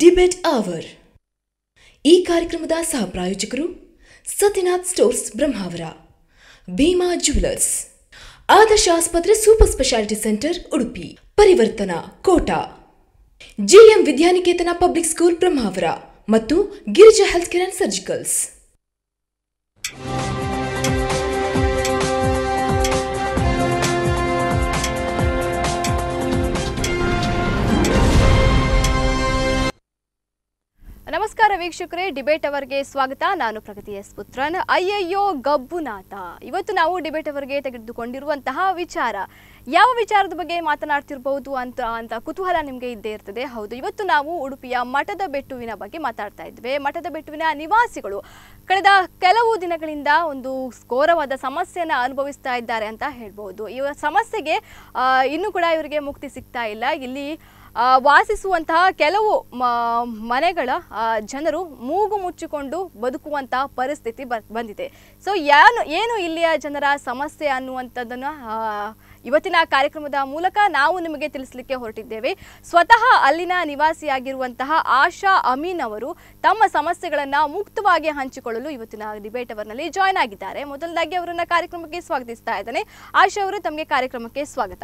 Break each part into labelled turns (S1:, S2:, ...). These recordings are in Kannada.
S1: ಡಿಬೇಟ್ ಅವರ್ ಈ ಕಾರ್ಯಕ್ರಮದ ಸಹ ಪ್ರಾಯೋಜಕರು ಸತ್ಯನಾಥ್ ಸ್ಟೋರ್ಸ್ ಬ್ರಹ್ಮಾವರ ಭೀಮಾ ಜುವೆಲರ್ಸ್ ಆದರ್ಶ ಆಸ್ಪತ್ರೆ super speciality centre Udupi Parivartana Kota GM Vidyaniketana public school Brahmavar ಮತ್ತು Girija health care and surgicals
S2: ನಮಸ್ಕಾರ ವೀಕ್ಷಕರೇ ಡಿಬೇಟ್ ಅವರ್ಗೆ ಸ್ವಾಗತ ನಾನು ಪ್ರಗತಿ ಎಸ್ ಪುತ್ರನ್ ಅಯ್ಯಯ್ಯೋ ಗಬ್ಬುನಾಥ ಇವತ್ತು ನಾವು ಡಿಬೇಟ್ ಅವರ್ಗೆ ತೆಗೆದುಕೊಂಡಿರುವಂತಹ ವಿಚಾರ ಯಾವ ವಿಚಾರದ ಬಗ್ಗೆ ಮಾತನಾಡ್ತಿರ್ಬಹುದು ಅಂತ ಅಂತ ಕುತೂಹಲ ನಿಮಗೆ ಇದ್ದೇ ಇರ್ತದೆ ಹೌದು ಇವತ್ತು ನಾವು ಉಡುಪಿಯ ಮಠದ ಬೆಟ್ಟುವಿನ ಬಗ್ಗೆ ಮಾತಾಡ್ತಾ ಇದ್ವಿ ಮಠದ ಬೆಟ್ಟುವಿನ ನಿವಾಸಿಗಳು ಕಳೆದ ಕೆಲವು ದಿನಗಳಿಂದ ಒಂದು ಘೋರವಾದ ಸಮಸ್ಯೆಯನ್ನು ಅನುಭವಿಸ್ತಾ ಇದ್ದಾರೆ ಅಂತ ಹೇಳ್ಬೋದು ಈ ಸಮಸ್ಯೆಗೆ ಆ, ಇನ್ನೂ ಕೂಡ ಇವರಿಗೆ ಮುಕ್ತಿ ಸಿಗ್ತಾ ಇಲ್ಲ ಇಲ್ಲಿ ಆ, ವಾಸಿಸುವಂತಹ ಕೆಲವು ಮ- ಮನೆಗಳ ಆ, ಜನರು ಮೂಗು ಮುಚ್ಚಿಕೊಂಡು ಬದುಕುವಂತಹ ಪರಿಸ್ಥಿತಿ ಬ- ಬಂದಿದೆ ಸೊ ಯಾನು ಏನು ಇಲ್ಲಿಯ ಜನರ ಸಮಸ್ಯೆ ಅನ್ನುವಂಥದ್ದನ್ನು ಆ, ಇವತ್ತಿನ ಕಾರ್ಯಕ್ರಮದ ಮೂಲಕ ನಾವು ನಿಮಗೆ ತಿಳಿಸಲಿಕ್ಕೆ ಹೊರಟಿದ್ದೇವೆ ಸ್ವತಃ ಅಲ್ಲಿನ ನಿವಾಸಿಯಾಗಿರುವಂತಹ ಆಶಾ ಅಮೀನ್ ಅವರು ತಮ್ಮ ಸಮಸ್ಯೆಗಳನ್ನು ಮುಕ್ತವಾಗಿ ಹಂಚಿಕೊಳ್ಳಲು ಇವತ್ತಿನ ಡಿಬೇಟ್ ಅವರ್ನಲ್ಲಿ ಜಾಯ್ನ್ ಆಗಿದ್ದಾರೆ ಮೊದಲದಾಗಿ ಅವರನ್ನ ಕಾರ್ಯಕ್ರಮಕ್ಕೆ ಸ್ವಾಗತಿಸ್ತಾ ಇದ್ದೇನೆ ಆಶಾ ಅವರು ತಮಗೆ ಕಾರ್ಯಕ್ರಮಕ್ಕೆ ಸ್ವಾಗತ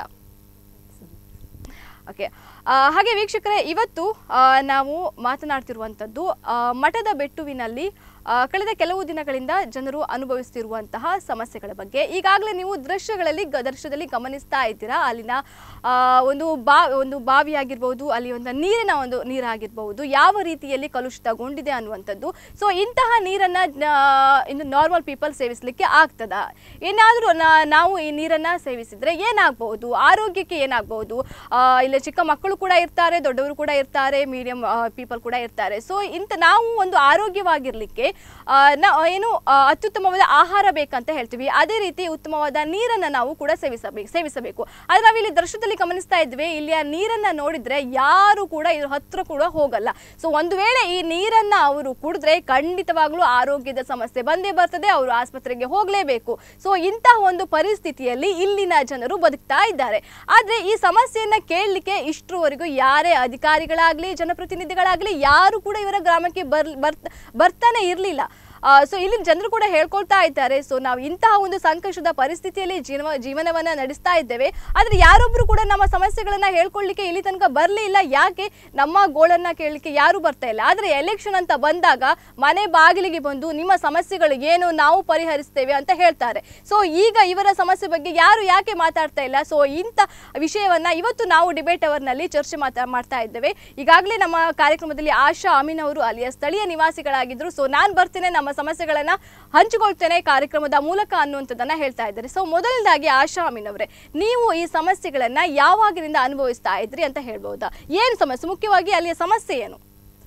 S2: ಓಕೆ ಹಾಗೆ ವೀಕ್ಷಕರೇ ಇವತ್ತು ಆ, ನಾವು ಮಾತನಾಡ್ತಿರುವಂಥದ್ದು ಆ, ಮಠದ ಬೆಟ್ಟುವಿನಲ್ಲಿ ಆ, ಕಳೆದ ಕೆಲವು ದಿನಗಳಿಂದ ಜನರು ಅನುಭವಿಸ್ತಿರುವಂತಹ ಸಮಸ್ಯೆಗಳ ಬಗ್ಗೆ ಈಗಾಗಲೇ ನೀವು ದೃಶ್ಯಗಳಲ್ಲಿ ಗ- ದೃಶ್ಯದಲ್ಲಿ ಗಮನಿಸ್ತಾ ಇದ್ದೀರಾ ಅಲ್ಲಿನ ಆ, ಒಂದು ಬಾ ಒಂದು ಬಾವಿ ಆಗಿರ್ಬೋದು ಅಲ್ಲಿ ಒಂದು ನೀರಿನ ಒಂದು ನೀರಾಗಿರ್ಬೋದು ಯಾವ ರೀತಿಯಲ್ಲಿ ಕಲುಷಿತಗೊಂಡಿದೆ ಅನ್ನುವಂಥದ್ದು ಸೊ ಇಂತಹ ನೀರನ್ನು ಇನ್ನು ನಾರ್ಮಲ್ ಪೀಪಲ್ ಸೇವಿಸಲಿಕ್ಕೆ ಆಗ್ತದ ಏನಾದರೂ ನಾವು ಈ ನೀರನ್ನು ಸೇವಿಸಿದ್ರೆ ಏನಾಗಬಹುದು ಆರೋಗ್ಯಕ್ಕೆ ಏನಾಗಬಹುದು ಇಲ್ಲಿ ಚಿಕ್ಕ ಮಕ್ಕಳು ಕೂಡ ಇರ್ತಾರೆ ದೊಡ್ಡವರು ಕೂಡ ಇರ್ತಾರೆ ಮೀಡಿಯಂ ಪೀಪಲ್ ಕೂಡ ಇರ್ತಾರೆ ಸೊ ಇಂಥ ನಾವು ಒಂದು ಆರೋಗ್ಯವಾಗಿರ್ಲಿಕ್ಕೆ ಆ, ನಾ ಏನು ಆ, ಅತ್ಯುತ್ತಮವಾದ ಆಹಾರ ಬೇಕಂತ ಹೇಳ್ತೀವಿ ಅದೇ ರೀತಿ ಉತ್ತಮವಾದ ನೀರನ್ನು ನಾವು ಕೂಡ ಸೇವಿಸಬೇಕು ಸೇವಿಸಬೇಕು ಆದರೆ ನಾವು ಇಲ್ಲಿ ದೃಶ್ಯದಲ್ಲಿ ಗಮನಿಸ್ತಾ ಇದ್ವಿ ಇಲ್ಲಿಯ ನೀರನ್ನ ನೋಡಿದ್ರೆ ಯಾರು ಕೂಡ ಇದ್ರ ಹತ್ರ ಕೂಡ ಹೋಗಲ್ಲ ಸೊ ಒಂದು ವೇಳೆ ಈ ನೀರನ್ನ ಅವರು ಕುಡಿದ್ರೆ ಖಂಡಿತವಾಗ್ಲೂ ಆರೋಗ್ಯದ ಸಮಸ್ಯೆ ಬಂದೇ ಬರ್ತದೆ ಅವರು ಆಸ್ಪತ್ರೆಗೆ ಹೋಗಲೇಬೇಕು ಸೊ ಇಂತಹ ಒಂದು ಪರಿಸ್ಥಿತಿಯಲ್ಲಿ ಇಲ್ಲಿನ ಜನರು ಬದುಕ್ತಾ ಇದ್ದಾರೆ ಆದ್ರೆ ಈ ಸಮಸ್ಯೆಯನ್ನ ಕೇಳಲಿಕ್ಕೆ ಇಷ್ಟರವರೆಗೂ ಯಾರೇ ಅಧಿಕಾರಿಗಳಾಗ್ಲಿ ಜನಪ್ರತಿನಿಧಿಗಳಾಗ್ಲಿ ಯಾರು ಕೂಡ ಇವರ ಗ್ರಾಮಕ್ಕೆ ಬರ್ ಬರ್ತ ಬರ್ತಾನೆ ಇರಲಿಲ್ಲ ಸೊ ಇಲ್ಲಿ ಜನರು ಕೂಡ ಹೇಳ್ಕೊಳ್ತಾ ಇದ್ದಾರೆ ಸೊ ನಾವು ಇಂತಹ ಒಂದು ಸಂಕಷ್ಟದ ಪರಿಸ್ಥಿತಿಯಲ್ಲಿ ಜೀವ ಜೀವನವನ್ನ ನಡೆಸ್ತಾ ಇದ್ದೇವೆ ಆದ್ರೆ ಯಾರೊಬ್ರು ಕೂಡ ನಮ್ಮ ಸಮಸ್ಯೆಗಳನ್ನ ಹೇಳ್ಕೊಳ್ಳಿಕ್ಕೆ ಇಲ್ಲಿ ತನಕ ಬರಲಿಲ್ಲ ಯಾಕೆ ನಮ್ಮ ಗೋಳನ್ನ ಕೇಳಲಿಕ್ಕೆ ಯಾರು ಬರ್ತಾ ಇಲ್ಲ ಆದ್ರೆ ಎಲೆಕ್ಷನ್ ಅಂತ ಬಂದಾಗ ಮನೆ ಬಾಗಿಲಿಗೆ ಬಂದು ನಿಮ್ಮ ಸಮಸ್ಯೆಗಳು ಏನು ನಾವು ಪರಿಹರಿಸ್ತೇವೆ ಅಂತ ಹೇಳ್ತಾರೆ ಸೊ ಈಗ ಇವರ ಸಮಸ್ಯೆ ಬಗ್ಗೆ ಯಾರು ಯಾಕೆ ಮಾತಾಡ್ತಾ ಇಲ್ಲ ಸೊ ಇಂಥ ವಿಷಯವನ್ನ ಇವತ್ತು ನಾವು ಡಿಬೇಟ್ ಅವರ್ನಲ್ಲಿ ಚರ್ಚೆ ಮಾತಾ ಮಾಡ್ತಾ ಇದ್ದೇವೆ ಈಗಾಗಲೇ ನಮ್ಮ ಕಾರ್ಯಕ್ರಮದಲ್ಲಿ ಆಶಾ ಅಮೀನ್ ಅವರು ಅಲ್ಲಿಯ ಸ್ಥಳೀಯ ನಿವಾಸಿಗಳಾಗಿದ್ರು ಸೊ ನಾನು ಬರ್ತೇನೆ ನಮ್ಮ ಸಮಸ್ಯೆಗಳನ್ನ ಹಂಚಿಕೊಳ್ತೇನೆ ಕಾರ್ಯಕ್ರಮದ ಮೂಲಕ ಅನ್ನುವಂಥದ್ದನ್ನ ಹೇಳ್ತಾ ಇದ್ದಾರೆ ಸೊ ಮೊದಲನೇದಾಗಿ ಆಶಾ ಅಮೀನ್ ಅವರೇ ನೀವು ಈ ಸಮಸ್ಯೆಗಳನ್ನ ಯಾವಾಗಿನಿಂದ ಅನುಭವಿಸ್ತಾ ಇದ್ರಿ ಅಂತ ಹೇಳ್ಬಹುದಾ ಏನು ಸಮಸ್ಯೆ ಮುಖ್ಯವಾಗಿ ಅಲ್ಲಿಯ ಸಮಸ್ಯೆ ಏನು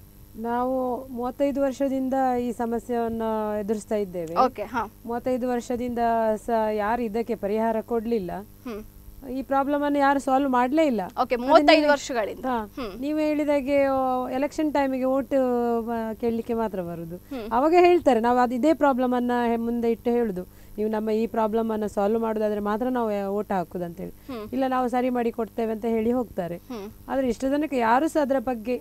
S3: ನಾವು ಮೂವತ್ತೈದು ವರ್ಷದಿಂದ ಈ ಸಮಸ್ಯೆಯನ್ನು ಎದುರಿಸ್ತಾ ಇದ್ದೇವೆ
S2: ಓಕೆ ಹಾ
S3: ಮೂವತ್ತೈದು ವರ್ಷದಿಂದ ಸಹ ಯಾರು ಇದಕ್ಕೆ ಪರಿಹಾರ ಕೊಡ್ಲಿಲ್ಲ
S2: ಹ್ಮ್
S3: ಈ ಪ್ರಾಬ್ಲಮ್ ಅನ್ನು ಯಾರು ಸಾಲ್ವ್ ಮಾಡಲೇ ಇಲ್ಲ
S2: ಓಕೆ ಮೂವತ್ತೈದು ವರ್ಷಗಳಿಂದ
S3: ಹಾ. ನೀವು ಹೇಳಿದಾಗೆ ಎಲೆಕ್ಷನ್ ಟೈಮಿಗೆ ಓಟ್ ಕೇಳಲಿಕ್ಕೆ ಮಾತ್ರ ಬರುದು ಅವಾಗ ಹೇಳ್ತಾರೆ ನಾವು ಅದು ಇದೇ ಪ್ರಾಬ್ಲಮ್ ಅನ್ನ ಹೆ- ಮುಂದೆ ಇಟ್ಟು ಹೇಳುದು ನೀವು ನಮ್ಮ ಈ ಪ್ರಾಬ್ಲಮ್ ಅನ್ನ ಸಾಲ್ವ್ ಮಾಡೋದಾದ್ರೆ ಮಾತ್ರ ನಾವು ಓಟ್ ಹಾಕುದು ಅಂತ ಹೇಳಿ ಇಲ್ಲ ನಾವು ಸರಿ ಮಾಡಿ ಕೊಡ್ತೇವೆ ಅಂತ ಹೇಳಿ ಹೋಗ್ತಾರೆ ಆದ್ರೆ ಇಷ್ಟು ಜನಕ್ಕೆ ಯಾರು ಸಹ ಅದರ ಬಗ್ಗೆ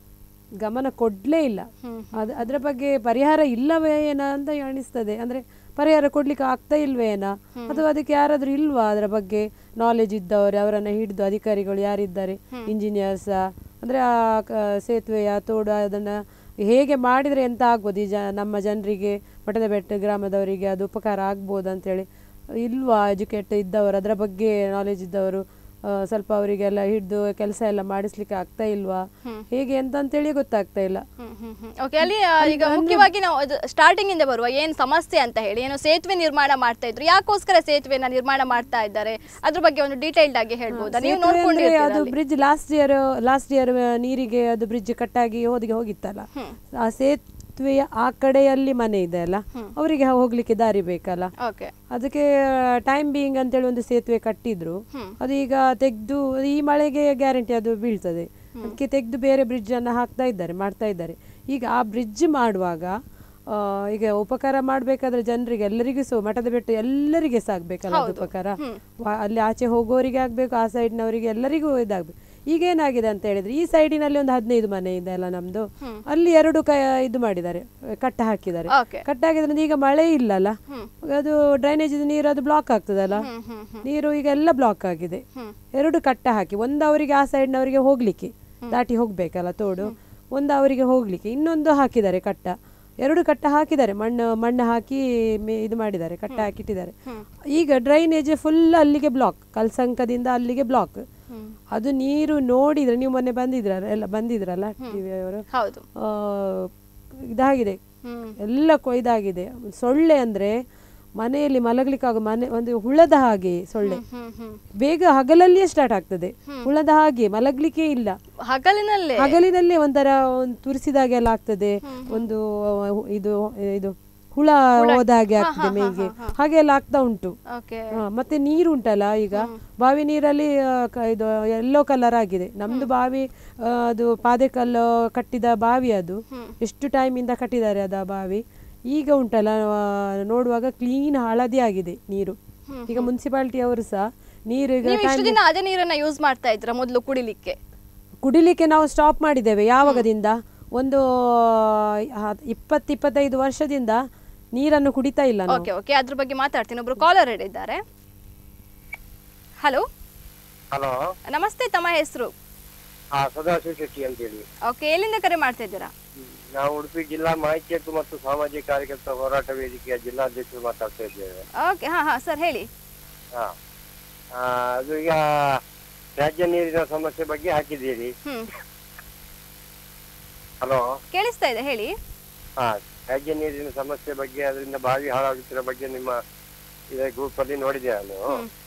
S3: ಗಮನ ಕೊಡ್ಲೇ ಇಲ್ಲ ಅದ್ ಅದರ ಬಗ್ಗೆ ಪರಿಹಾರ ಇಲ್ಲವೇ ಏನ ಅಂತ ಅನಿಸ್ತದೆ ಅಂದ್ರೆ ಪರಿಹಾರ ಕೊಡ್ಲಿಕ್ಕೆ ಆಗ್ತಾ ಇಲ್ವೇನಾ ಅಥವಾ ಅದಕ್ಕೆ ಯಾರಾದ್ರೂ ಇಲ್ವಾ ಅದರ ಬಗ್ಗೆ ನಾಲೆಜ್ ಇದ್ದವರು ಅವರನ್ನ ಹಿಡಿದು ಅಧಿಕಾರಿಗಳು ಯಾರಿದ್ದಾರೆ ಇಂಜಿನಿಯರ್ಸ್ ಅಂದ್ರೆ ಆ ಕ- ಸೇತುವೆಯ ತೋಡು ಅದನ್ನ ಹೇಗೆ ಮಾಡಿದ್ರೆ ಎಂತ ಆಗ್ಬೋದು ಈ ಜ ನಮ್ಮ ಜನರಿಗೆ ಮಠದ ಬೆಟ್ಟ ಗ್ರಾಮದವರಿಗೆ ಅದು ಉಪಕಾರ ಆಗ್ಬೋದು ಅಂತೇಳಿ ಇಲ್ವಾ ಎಜುಕೇಟ್ ಇದ್ದವರು ಅದರ ಬಗ್ಗೆ ನಾಲೆಜ್ ಇದ್ದವರು ಆ, ಸ್ವಲ್ಪ ಅವರಿಗೆಲ್ಲ ಹಿಡಿದು ಕೆಲಸ ಎಲ್ಲ ಮಾಡಿಸ್ಲಿಕ್ಕೆ ಆಗ್ತಾ ಇಲ್ವಾ ಹೇಗೆ ಅಂತ ಅಂತೇಳಿ ಗೊತ್ತಾಗ್ತಾ ಇಲ್ಲ
S2: ಓಕೆ ಅಲ್ಲಿ ಆ, ಈಗ ಮುಖ್ಯವಾಗಿ ನಾವು ಸ್ಟಾರ್ಟಿಂಗ್ ಇಂದ ಬರುವ ಏನ್ ಸಮಸ್ಯೆ ಅಂತ ಹೇಳಿ ಏನೋ ಸೇತುವೆ ನಿರ್ಮಾಣ ಮಾಡ್ತಾ ಇದ್ರು ಯಾಕೋಸ್ಕರ ಸೇತುವೆನ ನಿರ್ಮಾಣ ಮಾಡ್ತಾ ಇದ್ದಾರೆ ಅದ್ರ ಬಗ್ಗೆ ಒಂದು ಡೀಟೈಲ್ಡ್ ಆಗಿ ಹೇಳ್ಬೋದಾ ನೀವು
S3: ಸೇತುವೆ ಅಂದ್ರೆ ಅದು
S2: ನೋಡ್ಕೊಂಡಿರ್ತೀರ
S3: bridge last year last year ನೀರಿಗೆ ಅದು ಬ್ರಿಡ್ಜ್ ಕಟ್ಟಾಗಿ ಹೋದಿಗೆ ಹೋಗಿತ್ತಲ್ಲ ಆ ಸೇತುವೆಯ ಆ ಕಡೆಯಲ್ಲಿ ಮನೆ ಇದೆ ಅಲ್ಲ ಅವರಿಗೆ ಹೋಗ್ಲಿಕ್ಕೆ ದಾರಿ ಬೇಕಲ್ಲ
S2: ಓಕೆ
S3: ಅದಕ್ಕೆ ಟೈಮ್ ಬೀಯಿಂಗ್ ಅಂತೇಳಿ ಒಂದು ಸೇತುವೆ ಕಟ್ಟಿದ್ರು ಅದು ಈಗ ತೆಗೆದು ಈ ಮಳೆಗೆ ಗ್ಯಾರಂಟಿ ಅದು ಬೀಳ್ತದೆ ಅದಕ್ಕೆ ತೆಗೆದು ಬೇರೆ ಬ್ರಿಡ್ಜ್ ಅನ್ನ ಹಾಕ್ತಾ ಇದ್ದಾರೆ ಮಾಡ್ತಾ ಇದ್ದಾರೆ ಈಗ ಆ ಬ್ರಿಡ್ಜ್ ಮಾಡುವಾಗ ಆ, ಈಗ ಉಪಕಾರ ಮಾಡಬೇಕಾದ್ರೆ ಜನರಿಗೆ ಎಲ್ಲರಿಗೂ ಸಹ ಮಠದ ಬೆಟ್ಟು ಎಲ್ಲರಿಗೆ ಸಹ ಆಗ್ಬೇಕಲ್ಲ ಅದು ಉಪಕಾರ ವಾ- ಅಲ್ಲಿ ಆಚೆ ಹೋಗೋರಿಗೆ ಆಗಬೇಕು ಆ ಸೈಡ್ನವರಿಗೆ ಎಲ್ಲರಿಗೂ ಇದಾಗಬೇಕು ಈಗ ಏನಾಗಿದೆ ಅಂತ ಹೇಳಿದ್ರೆ ಈ ಸೈಡಿನಲ್ಲಿ ಒಂದು ಹದಿನೈದು ಮನೆ ಇದೆ ಅಲ್ಲ ನಮ್ದು ಅಲ್ಲಿ ಎರಡು ಕ ಇದು ಮಾಡಿದ್ದಾರೆ ಕಟ್ಟ ಹಾಕಿದ್ದಾರೆ
S2: ಓಕೆ
S3: ಕಟ್ಟ ಹಾಕಿದ್ರಿಂದ ಈಗ ಮಳೆ ಇಲ್ಲಲ್ಲ ಅದು ಡ್ರೈನೇಜ್ ನೀರು ಅದು ಬ್ಲಾಕ್ ಆಗ್ತದಲ್ಲ ನೀರು ಈಗ ಎಲ್ಲ ಬ್ಲಾಕ್ ಆಗಿದೆ ಎರಡು ಕಟ್ಟ ಹಾಕಿ ಒಂದು ಅವರಿಗೆ ಆ ಸೈಡ್ನವರಿಗೆ ಹೋಗ್ಲಿಕ್ಕೆ ದಾಟಿ ಹೋಗ್ಬೇಕಲ್ಲ ತೋಡು ಒಂದು ಅವರಿಗೆ ಹೋಗ್ಲಿಕ್ಕೆ ಇನ್ನೊಂದು ಹಾಕಿದ್ದಾರೆ ಕಟ್ಟ ಎರಡು ಕಟ್ಟ ಹಾಕಿದ್ದಾರೆ ಮಣ್ಣು ಮಣ್ಣು ಹಾಕಿ ಮೇ- ಇದು ಮಾಡಿದ್ದಾರೆ ಕಟ್ಟ ಹಾಕಿಟ್ಟಿದ್ದಾರೆ ಈಗ ಡ್ರೈನೇಜ್ ಫುಲ್ ಅಲ್ಲಿಗೆ ಬ್ಲಾಕ್ ಕಲ್ಸಂಕದಿಂದ ಅಲ್ಲಿಗೆ ಬ್ಲಾಕ್ ಅದು ನೀರು ನೋಡಿದ್ರೆ ನೀವು ಮೊನ್ನೆ ಬಂದಿದ್ರಲ್ಲ ಎಲ್ಲ ಬಂದಿದ್ರಲ್ಲ ಟಿವಿ ಅವರು
S2: ಹೌದು
S3: ಆ, ಇದಾಗಿದೆ ಎಲ್ಲ ಕೊಯ್ದಾಗಿದೆ ಸೊಳ್ಳೆ ಅಂದ್ರೆ ಮನೆಯಲ್ಲಿ ಮಲಗ್ಲಿಕ್ಕಾಗ ಮನೆ ಒಂದು ಹುಳದ ಹಾಗೆ ಸೊಳ್ಳೆ ಬೇಗ ಹಗಲಲ್ಲಿಯೇ ಸ್ಟಾರ್ಟ್ ಆಗ್ತದೆ ಹುಳದ ಹಾಗೆ ಮಲಗ್ಲಿಕ್ಕೆ ಇಲ್ಲ
S2: ಹಗಲಿನಲ್ಲೇ
S3: ಹಗಲಿನಲ್ಲೇ ಒಂಥರ ಒಂದು ತುರಿಸಿದಾಗೆ ಎಲ್ಲ ಆಗ್ತದೆ ಒಂದು ಆ, ಇದು ಇದು ಹುಳ ಹೋದ ಹಾಗೆ ಆಗ್ತದೆ ಮೇಗೆ ಹಾಗೆ ಎಲ್ಲ ಆಗ್ತಾ ಉಂಟು
S2: ಓಕೆ
S3: ಹಾ, ಮತ್ತೆ ನೀರು ಉಂಟಲ್ಲ ಈಗ ಬಾವಿ ನೀರಲ್ಲಿ ಆ, ಕ- ಇದು ಯೆಲ್ಲೋ ಕಲರ್ ಆಗಿದೆ ನಮ್ದು ಬಾವಿ ಆ, ಅದು ಪಾದೆಕಲ್ಲು ಕಟ್ಟಿದ ಬಾವಿ ಅದು ಎಷ್ಟು ಟೈಮಿಂದ ಕಟ್ಟಿದ್ದಾರೆ ಅದು ಆ ಬಾವಿ ಈಗ ಉಂಟಲ್ಲ ಆ, ನೋಡುವಾಗ ಕ್ಲೀನ್ ಹಳದಿ ಆಗಿದೆ ನೀರು ಈಗ ಮುನ್ಸಿಪಾಲಿಟಿ ಅವರು ಸಹ ನೀರು ಈಗ
S2: ನೀವು ಇಷ್ಟು ದಿನ ಅದೇ ನೀರನ್ನ ಯೂಸ್ ಮಾಡ್ತಾ ಇದ್ರ ಮೊದಲು ಕುಡಿಲಿಕ್ಕೆ
S3: ಕುಡಿಲಿಕ್ಕೆ ನಾವು ಸ್ಟಾಪ್ ಮಾಡಿದ್ದೇವೆ ಯಾವಾಗದಿಂದ ಒಂದು ಇಪ್ಪತ್ತು ಇಪ್ಪತ್ತೈದು ವರ್ಷದಿಂದ ನೀರನ್ನು ಕುಡಿತಾ ಇಲ್ಲ ನಾವು
S2: ಓಕೆ ಓಕೆ ಅದ್ರ ಬಗ್ಗೆ ಮಾತಾಡ್ತೀನಿ ಒಬ್ರು ಕಾಲರ್ ಇದ್ದಾರೆ ಹಲೋ
S4: ಹಲೋ
S2: ನಮಸ್ತೆ ತಮ್ಮ ಹೆಸರು
S4: ಹಾ ಸದಾಶಿವ ಶೆಟ್ಟಿ ಅಂತೇಳಿ
S2: ಓಕೆ ಎಲ್ಲಿಂದ ಕರೆ ಮಾಡ್ತಾ ಇದ್ದೀರಾ
S4: ನಾವು ಉಡುಪಿ ಜಿಲ್ಲಾ ಮಾಹಿತಿ ಹಕ್ಕು ಮತ್ತು ಸಾಮಾಜಿಕ ಕಾರ್ಯಕರ್ತ ಹೋರಾಟ ವೇದಿಕೆಯ ಜಿಲ್ಲಾಧ್ಯಕ್ಷರು ಮಾತಾಡ್ತಾ ಇದ್ದೇವೆ
S2: ಓಕೆ ಹಾ ಹಾ ಸರ್ ಹೇಳಿ
S4: ಹಾ ಆ, ಅದು ಈಗ ತ್ಯಾಜ್ಯ ನೀರಿನ ಸಮಸ್ಯೆ ಬಗ್ಗೆ ಹಾಕಿದ್ದೀರಿ
S2: ಹ್ಮ್
S4: ಹಲೋ
S2: ಕೇಳಿಸ್ತಾ ಇದೆ ಹೇಳಿ
S4: ಹಾ ತ್ಯಾಜ್ಯ ನೀರಿನ ಸಮಸ್ಯೆ ಬಗ್ಗೆ ಅದರಿಂದ ಬಾವಿ ಹಾಳಾಗುತ್ತಿರೋ ಬಗ್ಗೆ ನಿಮ್ಮ ಇದೇ ಗ್ರೂಪ್ ಅಲ್ಲಿ ನೋಡಿದೆ ನಾನು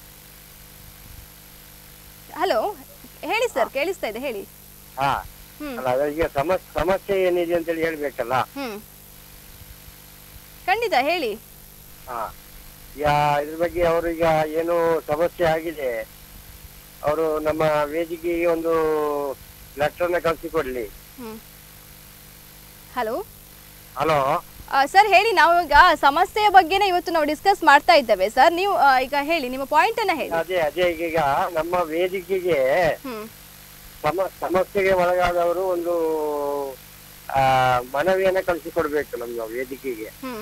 S2: ಹಲೋ ಹೇಳಿ ಸರ್ ಕೇಳಿಸ್ತಾ ಇದೆ ಹೇಳಿ
S4: ಹಾ
S2: ಹ್ಮ್
S4: ಅಲ್ಲ ಅದ್ರ ಈಗ ಸಮಸ್ಯೆ ಸಮಸ್ಯೆ ಏನಿದೆ ಅಂತೇಳಿ ಹೇಳ್ಬೇಕಲ್ಲ
S2: ಹ್ಮ್ ಖಂಡಿತ ಹೇಳಿ
S4: ಹಾ ಯಾ ಇದ್ರ ಬಗ್ಗೆ ಅವರು ಈಗ ಏನು ಸಮಸ್ಯೆ ಆಗಿದೆ ಅವರು ನಮ್ಮ ವೇದಿಕೆಗೆ ಒಂದು ಲೆಟರ್ ನ ಕಳಿಸಿಕೊಡ್ಲಿ
S2: ಹ್ಮ್ ಹಲೋ
S4: ಹಲೋ
S2: ಸರ್ ಹೇಳಿ ನಾವು ಈಗ ಸಮಸ್ಯೆಯ ಬಗ್ಗೆನೇ ಇವತ್ತು ನಾವು ಡಿಸ್ಕಸ್ ಮಾಡ್ತಾ ಇದ್ದೇವೆ ಸರ್ ನೀವು ಆ, ಈಗ ಹೇಳಿ ನಿಮ್ಮ ಪಾಯಿಂಟ್ ಅನ್ನ ಹೇಳಿ
S4: ಅದೇ ಅದೇ ಈಗ ನಮ್ಮ ವೇದಿಕೆಗೆ
S2: ಹ್ಮ್
S4: ಸಮ ಸಮಸ್ಯೆಗೆ ಒಳಗಾದವರು ಒಂದು ಆ ಮನವಿಯನ್ನ ಕಳಿಸಿಕೊಡ್ಬೇಕು ನಮ್ಮ ವೇದಿಕೆಗೆ
S2: ಹ್ಮ್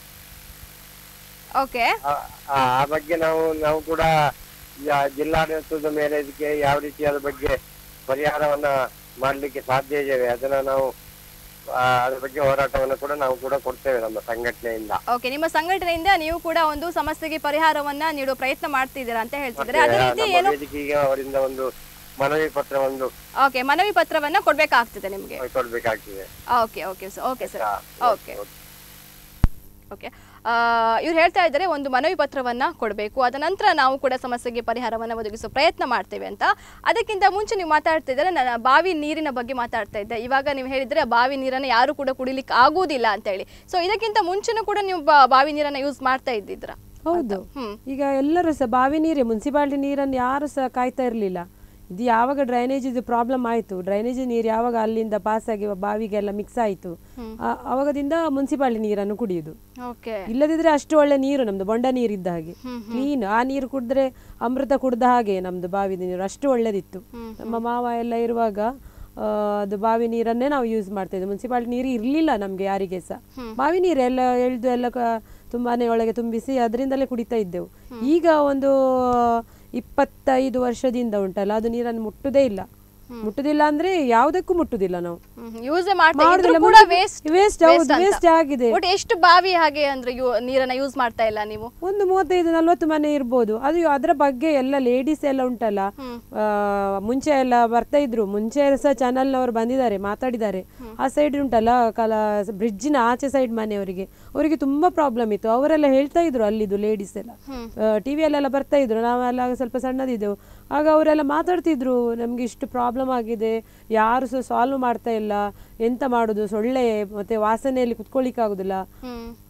S2: ಓಕೆ
S4: ಆ ಆ ಆ ಬಗ್ಗೆ ನಾವು ನಾವು ಕೂಡ ಯಾ- ಜಿಲ್ಲಾಡಳಿತದ ಮೇಲೆ ಇದಕ್ಕೆ ಯಾವ ರೀತಿ ಅದ್ರ ಬಗ್ಗೆ ಪರಿಹಾರವನ್ನ ಮಾಡ್ಲಿಕ್ಕೆ ಸಾಧ್ಯ ಇದ್ದೇವೆ ಅದನ್ನ ನಾವು ಆ, ಅದ್ರ ಬಗ್ಗೆ ಹೋರಾಟವನ್ನು ಕೂಡ ನಾವು ಕೂಡ ಕೊಡ್ತೇವೆ ನಮ್ಮ ಸಂಘಟನೆಯಿಂದ
S2: ಓಕೆ ನಿಮ್ಮ ಸಂಘಟನೆಯಿಂದ ನೀವು ಕೂಡ ಒಂದು ಸಮಸ್ಯೆಗೆ ಪರಿಹಾರವನ್ನ ನೀಡುವ ಪ್ರಯತ್ನ ಮಾಡ್ತಿದ್ದೀರಾ ಅಂತ ಹೇಳ್ತಿದ್ದಾರೆ ಅದೇ
S4: ಮತ್ತೆ
S2: ರೀತಿ
S4: ನಮ್ಮ
S2: ಏನು
S4: ವೇದಿಕೆಗೆ ಅವರಿಂದ ಒಂದು ಮನವಿ ಪತ್ರ ಒಂದು
S2: ಓಕೆ ಮನವಿ ಪತ್ರವನ್ನ ಕೊಡ್ಬೇಕಾಗ್ತದೆ ನಿಮ್ಗೆ
S4: ಕೊಡ್ಬೇಕಾಗ್ತದೆ
S2: okay okay sir okay sir
S4: ಹಾ,
S2: ಓಕೆ ಓಕೆ ಇವ್ರು ಹೇಳ್ತಾ ಇದ್ದಾರೆ ಒಂದು ಮನವಿ ಪತ್ರವನ್ನ ಕೊಡಬೇಕು ಅದ ನಂತರ ನಾವು ಕೂಡ ಸಮಸ್ಯೆಗೆ ಪರಿಹಾರವನ್ನು ಒದಗಿಸೋ ಪ್ರಯತ್ನ ಮಾಡ್ತೇವೆ ಅಂತ ಅದಕ್ಕಿಂತ ಮುಂಚೆ ನೀವು ಮಾತಾಡ್ತಾ ಇದ್ದಾರೆ ನಾನು ಬಾವಿ ನೀರಿನ ಬಗ್ಗೆ ಮಾತಾಡ್ತಾ ಇದ್ದೆ ಇವಾಗ ನೀವು ಹೇಳಿದ್ರೆ ಬಾವಿ ನೀರನ್ನು ಯಾರು ಕೂಡ ಕುಡಿಲಿಕ್ಕೆ ಆಗುವುದಿಲ್ಲ ಅಂತ ಹೇಳಿ ಸೊ ಇದಕ್ಕಿಂತ ಮುಂಚೆನೂ ಕೂಡ ನೀವು ಬಾ- ಬಾವಿ ನೀರನ್ನ ಯೂಸ್ ಮಾಡ್ತಾ ಇದ್ದಿದ್ರ
S3: ಹೌದು
S2: ಹ್ಮ್
S3: ಈಗ ಎಲ್ಲರೂ ಸಹ ಬಾವಿ ನೀರೇ ಮುನ್ಸಿಪಾಲಿಟಿ ನೀರನ್ನು ಯಾರು ಸಹ ಕಾಯ್ತಾ ಇರಲಿಲ್ಲ ಇದು ಯಾವಾಗ ಡ್ರೈನೇಜ್ ಇದು ಪ್ರಾಬ್ಲಮ್ ಆಯಿತು ಡ್ರೈನೇಜ್ ನೀರು ಯಾವಾಗ ಅಲ್ಲಿಂದ ಪಾಸ್ ಆಗಿ ಬಾವಿಗೆಲ್ಲ ಮಿಕ್ಸ್ ಆಯಿತು ಅವಾಗದಿಂದ ಮುನ್ಸಿಪಾಲಿಟಿ ನೀರನ್ನು ಕುಡಿಯುದು
S2: ಓಕೆ
S3: ಇಲ್ಲದಿದ್ರೆ ಅಷ್ಟು ಒಳ್ಳೆ ನೀರು ನಮ್ದು ಬೊಂಡ ನೀರು ಇದ್ದ ಹಾಗೆ ಕ್ಲೀನ್ ಆ ನೀರು ಕುಡಿದ್ರೆ ಅಮೃತ ಕುಡ್ದ ಹಾಗೆ ನಮ್ದು ಬಾವಿ ನೀರು ಅಷ್ಟು ಒಳ್ಳೇದಿತ್ತು ನಮ್ಮ ಮಾವ ಎಲ್ಲ ಇರುವಾಗ ಆ, ಅದು ಬಾವಿ ನೀರನ್ನೇ ನಾವು ಯೂಸ್ ಮಾಡ್ತಾ ಇದ್ವಿ ಮುನ್ಸಿಪಾಲಿಟಿ ನೀರು ಇರಲಿಲ್ಲ ನಮಗೆ ಯಾರಿಗೆ ಸಹ ಬಾವಿ ನೀರು ಎಲ್ಲ ಎಳ್ದು ಎಲ್ಲ ಕ- ತುಂಬಾನೇ ಒಳಗೆ ತುಂಬಿಸಿ ಅದರಿಂದಲೇ ಕುಡಿತಾ ಇದ್ದೆವು ಈಗ ಒಂದು ಇಪ್ಪತ್ತೈದು ವರ್ಷದಿಂದ ಉಂಟಲ್ಲ ಅದು ನೀರನ್ನು ಮುಟ್ಟುದೇ ಇಲ್ಲ ಮುಟ್ಟುದಿಲ್ಲ ಅಂದ್ರೆ ಯಾವುದಕ್ಕೂ ಮುಟ್ಟುದಿಲ್ಲ ನಾವು
S2: ಯೂಸೇ ಮಾಡ್ತಾ
S3: ಮಾಡುದಿಲ್ಲ,
S2: ಇದ್ರು ಕೂಡ
S3: ಮುಂಚೆ
S2: ವೇಸ್ಟ್
S3: waste ಹೌದು, waste ಆಗಿದೆ.
S2: ಒಟ್ಟು ಎಷ್ಟು ಬಾವಿ ಹಾಗೆ ಅಂದ್ರೆ ಯು- ನೀರನ್ನ ಯೂಸ್ ಮಾಡ್ತಾ ಇಲ್ಲ ನೀವು
S3: ಒಂದು ಮೂವತ್ತೈದು ನಲ್ವತ್ತು ಮನೆ ಇರ್ಬೋದು ಅದು ಅದರ ಬಗ್ಗೆ ಎಲ್ಲ ಲೇಡೀಸ್ ಎಲ್ಲ ಉಂಟಲ್ಲ ಆ, ಮುಂಚೆ ಎಲ್ಲ ಬರ್ತಾ ಇದ್ರು ಮುಂಚೆ ಸಹ ಚಾನಲ್ನವರು ಬಂದಿದ್ದಾರೆ ಮಾತಾಡಿದ್ದಾರೆ ಆ ಸೈಡ್ ಉಂಟಲ್ಲ ಕಲ ಬ್ರಿಡ್ಜಿನ ಆಚೆ ಸೈಡ್ ಮನೆಯವರಿಗೆ ಅವರಿಗೆ ತುಂಬಾ ಪ್ರಾಬ್ಲಮ್ ಇತ್ತು ಅವರೆಲ್ಲ ಹೇಳ್ತಾ ಇದ್ರು ಅಲ್ಲಿದು ಲೇಡೀಸ್ ಎಲ್ಲ ಟಿವಿಯಲ್ಲೆಲ್ಲ ಬರ್ತಾ ಇದ್ರು ನಾವೆಲ್ಲ ಆಗ ಸ್ವಲ್ಪ ಸಣ್ಣದಿದ್ದೆವು ಆಗ ಅವರೆಲ್ಲ ಮಾತಾಡ್ತಿದ್ರು ನಮ್ಗೆ ಇಷ್ಟು ಪ್ರಾಬ್ಲಮ್ ಆಗಿದೆ ಯಾರು ಸಹ ಸಾಲ್ವ್ ಮಾಡ್ತಾ ಇಲ್ಲ ಎಂತ ಮಾಡುದು ಸೊಳ್ಳೆ ಮತ್ತೆ ವಾಸನೆಯಲ್ಲಿ ಕುತ್ಕೊಳ್ಳಿಕ್ಕಾಗುದಿಲ್ಲ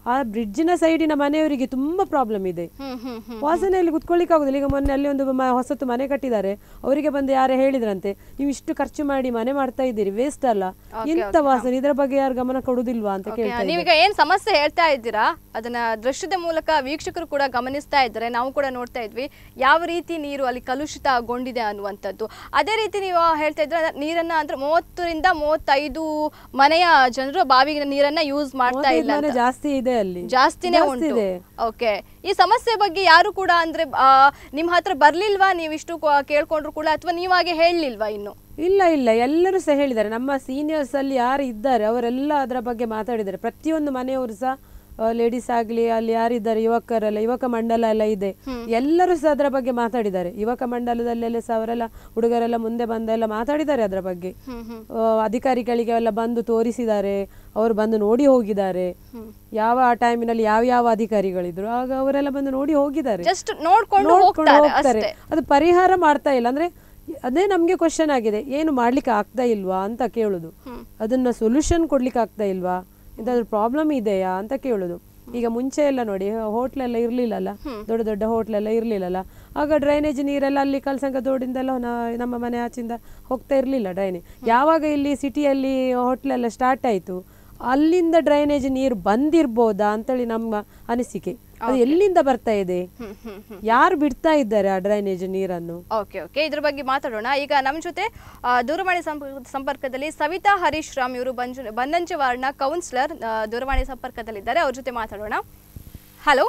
S3: ಆ ಬ್ರಿಡ್ಜಿನ ಸೈಡಿನ ಮನೆಯವರಿಗೆ ತುಂಬಾ ಪ್ರಾಬ್ಲಮ್ ಇದೆ
S2: ಹ್ಮ್ ಹ್ಮ್ ಹ್ಮ್
S3: ವಾಸನೆಯಲ್ಲಿ ಕುತ್ಕೊಳ್ಳಿಕ್ಕೆ ಆಗುದಿಲ್ಲ ಈಗ ಮೊನ್ನೆ ಅಲ್ಲಿ ಒಂದು ಮ- ಹೊಸತು ಮನೆ ಕಟ್ಟಿದ್ದಾರೆ ಅವರಿಗೆ ಬಂದು ಯಾರೇ ಹೇಳಿದ್ರಂತೆ ನೀವು ಇಷ್ಟು ಖರ್ಚು ಮಾಡಿ ಮನೆ ಮಾಡ್ತಾ ಇದ್ದೀರಿ ವೇಸ್ಟ್ ಅಲ್ಲ ಎಂತ ವಾಸನೆ ಇದರ ಬಗ್ಗೆ ಯಾರು ಗಮನ ಕೊಡುದಿಲ್ವಾ ಅಂತ
S2: ಓಕೆ,
S3: ಕೇಳ್ತಾ ಇದ್ದಾರೆ.
S2: ನೀವೀಗ ಏನ್ ಸಮಸ್ಯೆ ಹೇಳ್ತಾ ಇದ್ದೀರಾ ಅದನ್ನ ದೃಶ್ಯದ ಮೂಲಕ ವೀಕ್ಷಕರು ಕೂಡ ಗಮನಿಸ್ತಾ ಇದ್ದಾರೆ ನಾವು ಕೂಡ ನೋಡ್ತಾ ಇದ್ವಿ ಯಾವ ರೀತಿ ನೀರು ಅಲ್ಲಿ ಕಲುಷಿತಗೊಂಡಿದೆ ಅನ್ನುವಂಥದ್ದು ಅದೇ ರೀತಿ ನೀವು ಹೇಳ್ತಾ ಇದ್ರೆ ನೀರನ್ನ ಅಂದ್ರೆ ಮೂವತ್ತರಿಂದ ಮೂವತ್ತೈದು ಮನೆಯ ಜನರು ಬಾವಿಗೆ ನೀರನ್ನ ಯೂಸ್ ಮಾಡ್ತಾ
S3: ಮೂವತ್ತೈದು
S2: ಇಲ್ಲ
S3: ಮನೆ
S2: ಅಂತ.
S3: ಜಾಸ್ತಿ ಇದೆ ಅಲ್ಲಿ
S2: ಜಾಸ್ತಿನೇ
S3: ಜಾಸ್ತಿ
S2: ಉಂಟು
S3: ಇದೆ.
S2: ಓಕೆ ಈ ಸಮಸ್ಯೆ ಬಗ್ಗೆ ಯಾರು ಕೂಡ ಅಂದ್ರೆ ಆ, ನಿಮ್ ಹತ್ರ ಬರ್ಲಿಲ್ವಾ ನೀವು ಇಷ್ಟು ಕ- ಕೇಳ್ಕೊಂಡ್ರು ಕೂಡ ಅಥವಾ ನೀವಾಗೆ ಹೇಳಲಿಲ್ವಾ ಇನ್ನು
S3: ಇಲ್ಲ ಇಲ್ಲ ಎಲ್ಲರೂ ಸಹ ಹೇಳಿದ್ದಾರೆ ನಮ್ಮ ಸೀನಿಯರ್ಸ್ ಅಲ್ಲಿ ಯಾರು ಇದ್ದಾರೆ ಅವರೆಲ್ಲ ಅದರ ಬಗ್ಗೆ ಮಾತಾಡಿದ್ದಾರೆ ಪ್ರತಿಯೊಂದು ಮನೆಯವರು ಸಹ ಲೇಡೀಸ್ ಆಗಲಿ ಅಲ್ಲಿ ಯಾರಿದ್ದಾರೆ ಯುವಕರೆಲ್ಲ ಯುವಕ ಮಂಡಲ ಎಲ್ಲ ಇದೆ ಎಲ್ಲರೂ ಸಹ ಅದರ ಬಗ್ಗೆ ಮಾತಾಡಿದ್ದಾರೆ ಯುವಕ ಮಂಡಲದಲ್ಲೆಲ್ಲ ಸಹ ಅವರೆಲ್ಲ ಹುಡುಗರೆಲ್ಲ ಮುಂದೆ ಬಂದೆಲ್ಲ ಮಾತಾಡಿದ್ದಾರೆ ಅದರ ಬಗ್ಗೆ ಆ, ಅಧಿಕಾರಿಗಳಿಗೆ ಎಲ್ಲ ಬಂದು ತೋರಿಸಿದ್ದಾರೆ ಅವರು ಬಂದು ನೋಡಿ ಹೋಗಿದ್ದಾರೆ ಯಾವ ಆ ಟೈಮಿನಲ್ಲಿ ಯಾವ ಯಾವ ಅಧಿಕಾರಿಗಳಿದ್ರು ಆಗ ಅವರೆಲ್ಲ ಬಂದು ನೋಡಿ ಹೋಗಿದ್ದಾರೆ
S2: ಜಸ್ಟ್ ನೋಡ್ಕೊಂಡು
S3: ನೋಡ್ಕೊಂಡು
S2: ಹೋಗ್ತಾರೆ
S3: ಹೋಗ್ತಾರೆ
S2: ಅಷ್ಟೇ
S3: ಅದು ಪರಿಹಾರ ಮಾಡ್ತಾ ಇಲ್ಲ ಅಂದ್ರೆ ಅದೇ ನಮ್ಗೆ ಕ್ವಶನ್ ಆಗಿದೆ ಏನು ಮಾಡ್ಲಿಕ್ಕೆ ಆಗ್ತಾ ಇಲ್ವಾ ಅಂತ ಕೇಳುದು ಅದನ್ನ ಸೊಲ್ಯೂಷನ್ ಕೊಡ್ಲಿಕ್ಕೆ ಆಗ್ತಾ ಇಲ್ವಾ ಎಂತಾದ್ರೂ ಪ್ರಾಬ್ಲಮ್ ಇದೆಯಾ ಅಂತ ಕೇಳುದು ಈಗ ಮುಂಚೆ ಎಲ್ಲ ನೋಡಿ ಹೋಟ್ಲೆಲ್ಲ ಇರ್ಲಿಲ್ಲಲ್ಲ ದೊಡ್ಡ ದೊಡ್ಡ ಹೋಟ್ಲೆಲ್ಲ ಇರ್ಲಿಲ್ಲಲ್ಲ ಆಗ ಡ್ರೈನೇಜ್ ನೀರೆಲ್ಲ ಅಲ್ಲಿ ಕಲ್ಸಂಗ ತೋಡಿಂದೆಲ್ಲ ನ- ನಮ್ಮ ಮನೆ ಆಚಿಂದ ಹೋಗ್ತಾ ಇರ್ಲಿಲ್ಲ ಡ್ರೈನೇಜ್ ಯಾವಾಗ ಇಲ್ಲಿ ಸಿಟಿಯಲ್ಲಿ ಹೋಟ್ಲೆಲ್ಲ ಸ್ಟಾರ್ಟ್ ಆಯ್ತು ಅಲ್ಲಿಂದ ಡ್ರೈನೇಜ್ ನೀರು ಬಂದಿರ್ಬೋದಾ ಅಂತೇಳಿ ನಮ್ಮ ಅನಿಸಿಕೆ ಅದು ಎಲ್ಲಿಂದ ಬರ್ತಾ ಇದೆ
S2: ಹ್ಮ್ ಹ್ಮ್ ಹ್ಮ್
S3: ಯಾರು ಬಿಡ್ತಾ ಇದ್ದಾರೆ ಆ ಡ್ರೈನೇಜ್ ನೀರನ್ನು
S2: ಓಕೆ ಓಕೆ ಇದ್ರ ಬಗ್ಗೆ ಮಾತಾಡೋಣ ಈಗ ನಮ್ಮ ಜೊತೆ ಆ, ದೂರವಾಣಿ ಸಂಪರ್ಕ ಸಂಪರ್ಕದಲ್ಲಿ ಸವಿತಾ ಹರೀಶ್ ರಾಮ್ ಇವರು ಬಂಜು ಬಂದಂಚೆ ವಾರ್ಡ್ನ ಕೌನ್ಸಿಲರ್ ಆ, ದೂರವಾಣಿ ಸಂಪರ್ಕದಲ್ಲಿದ್ದಾರೆ ಅವ್ರ ಜೊತೆ ಮಾತಾಡೋಣ ಹಲೋ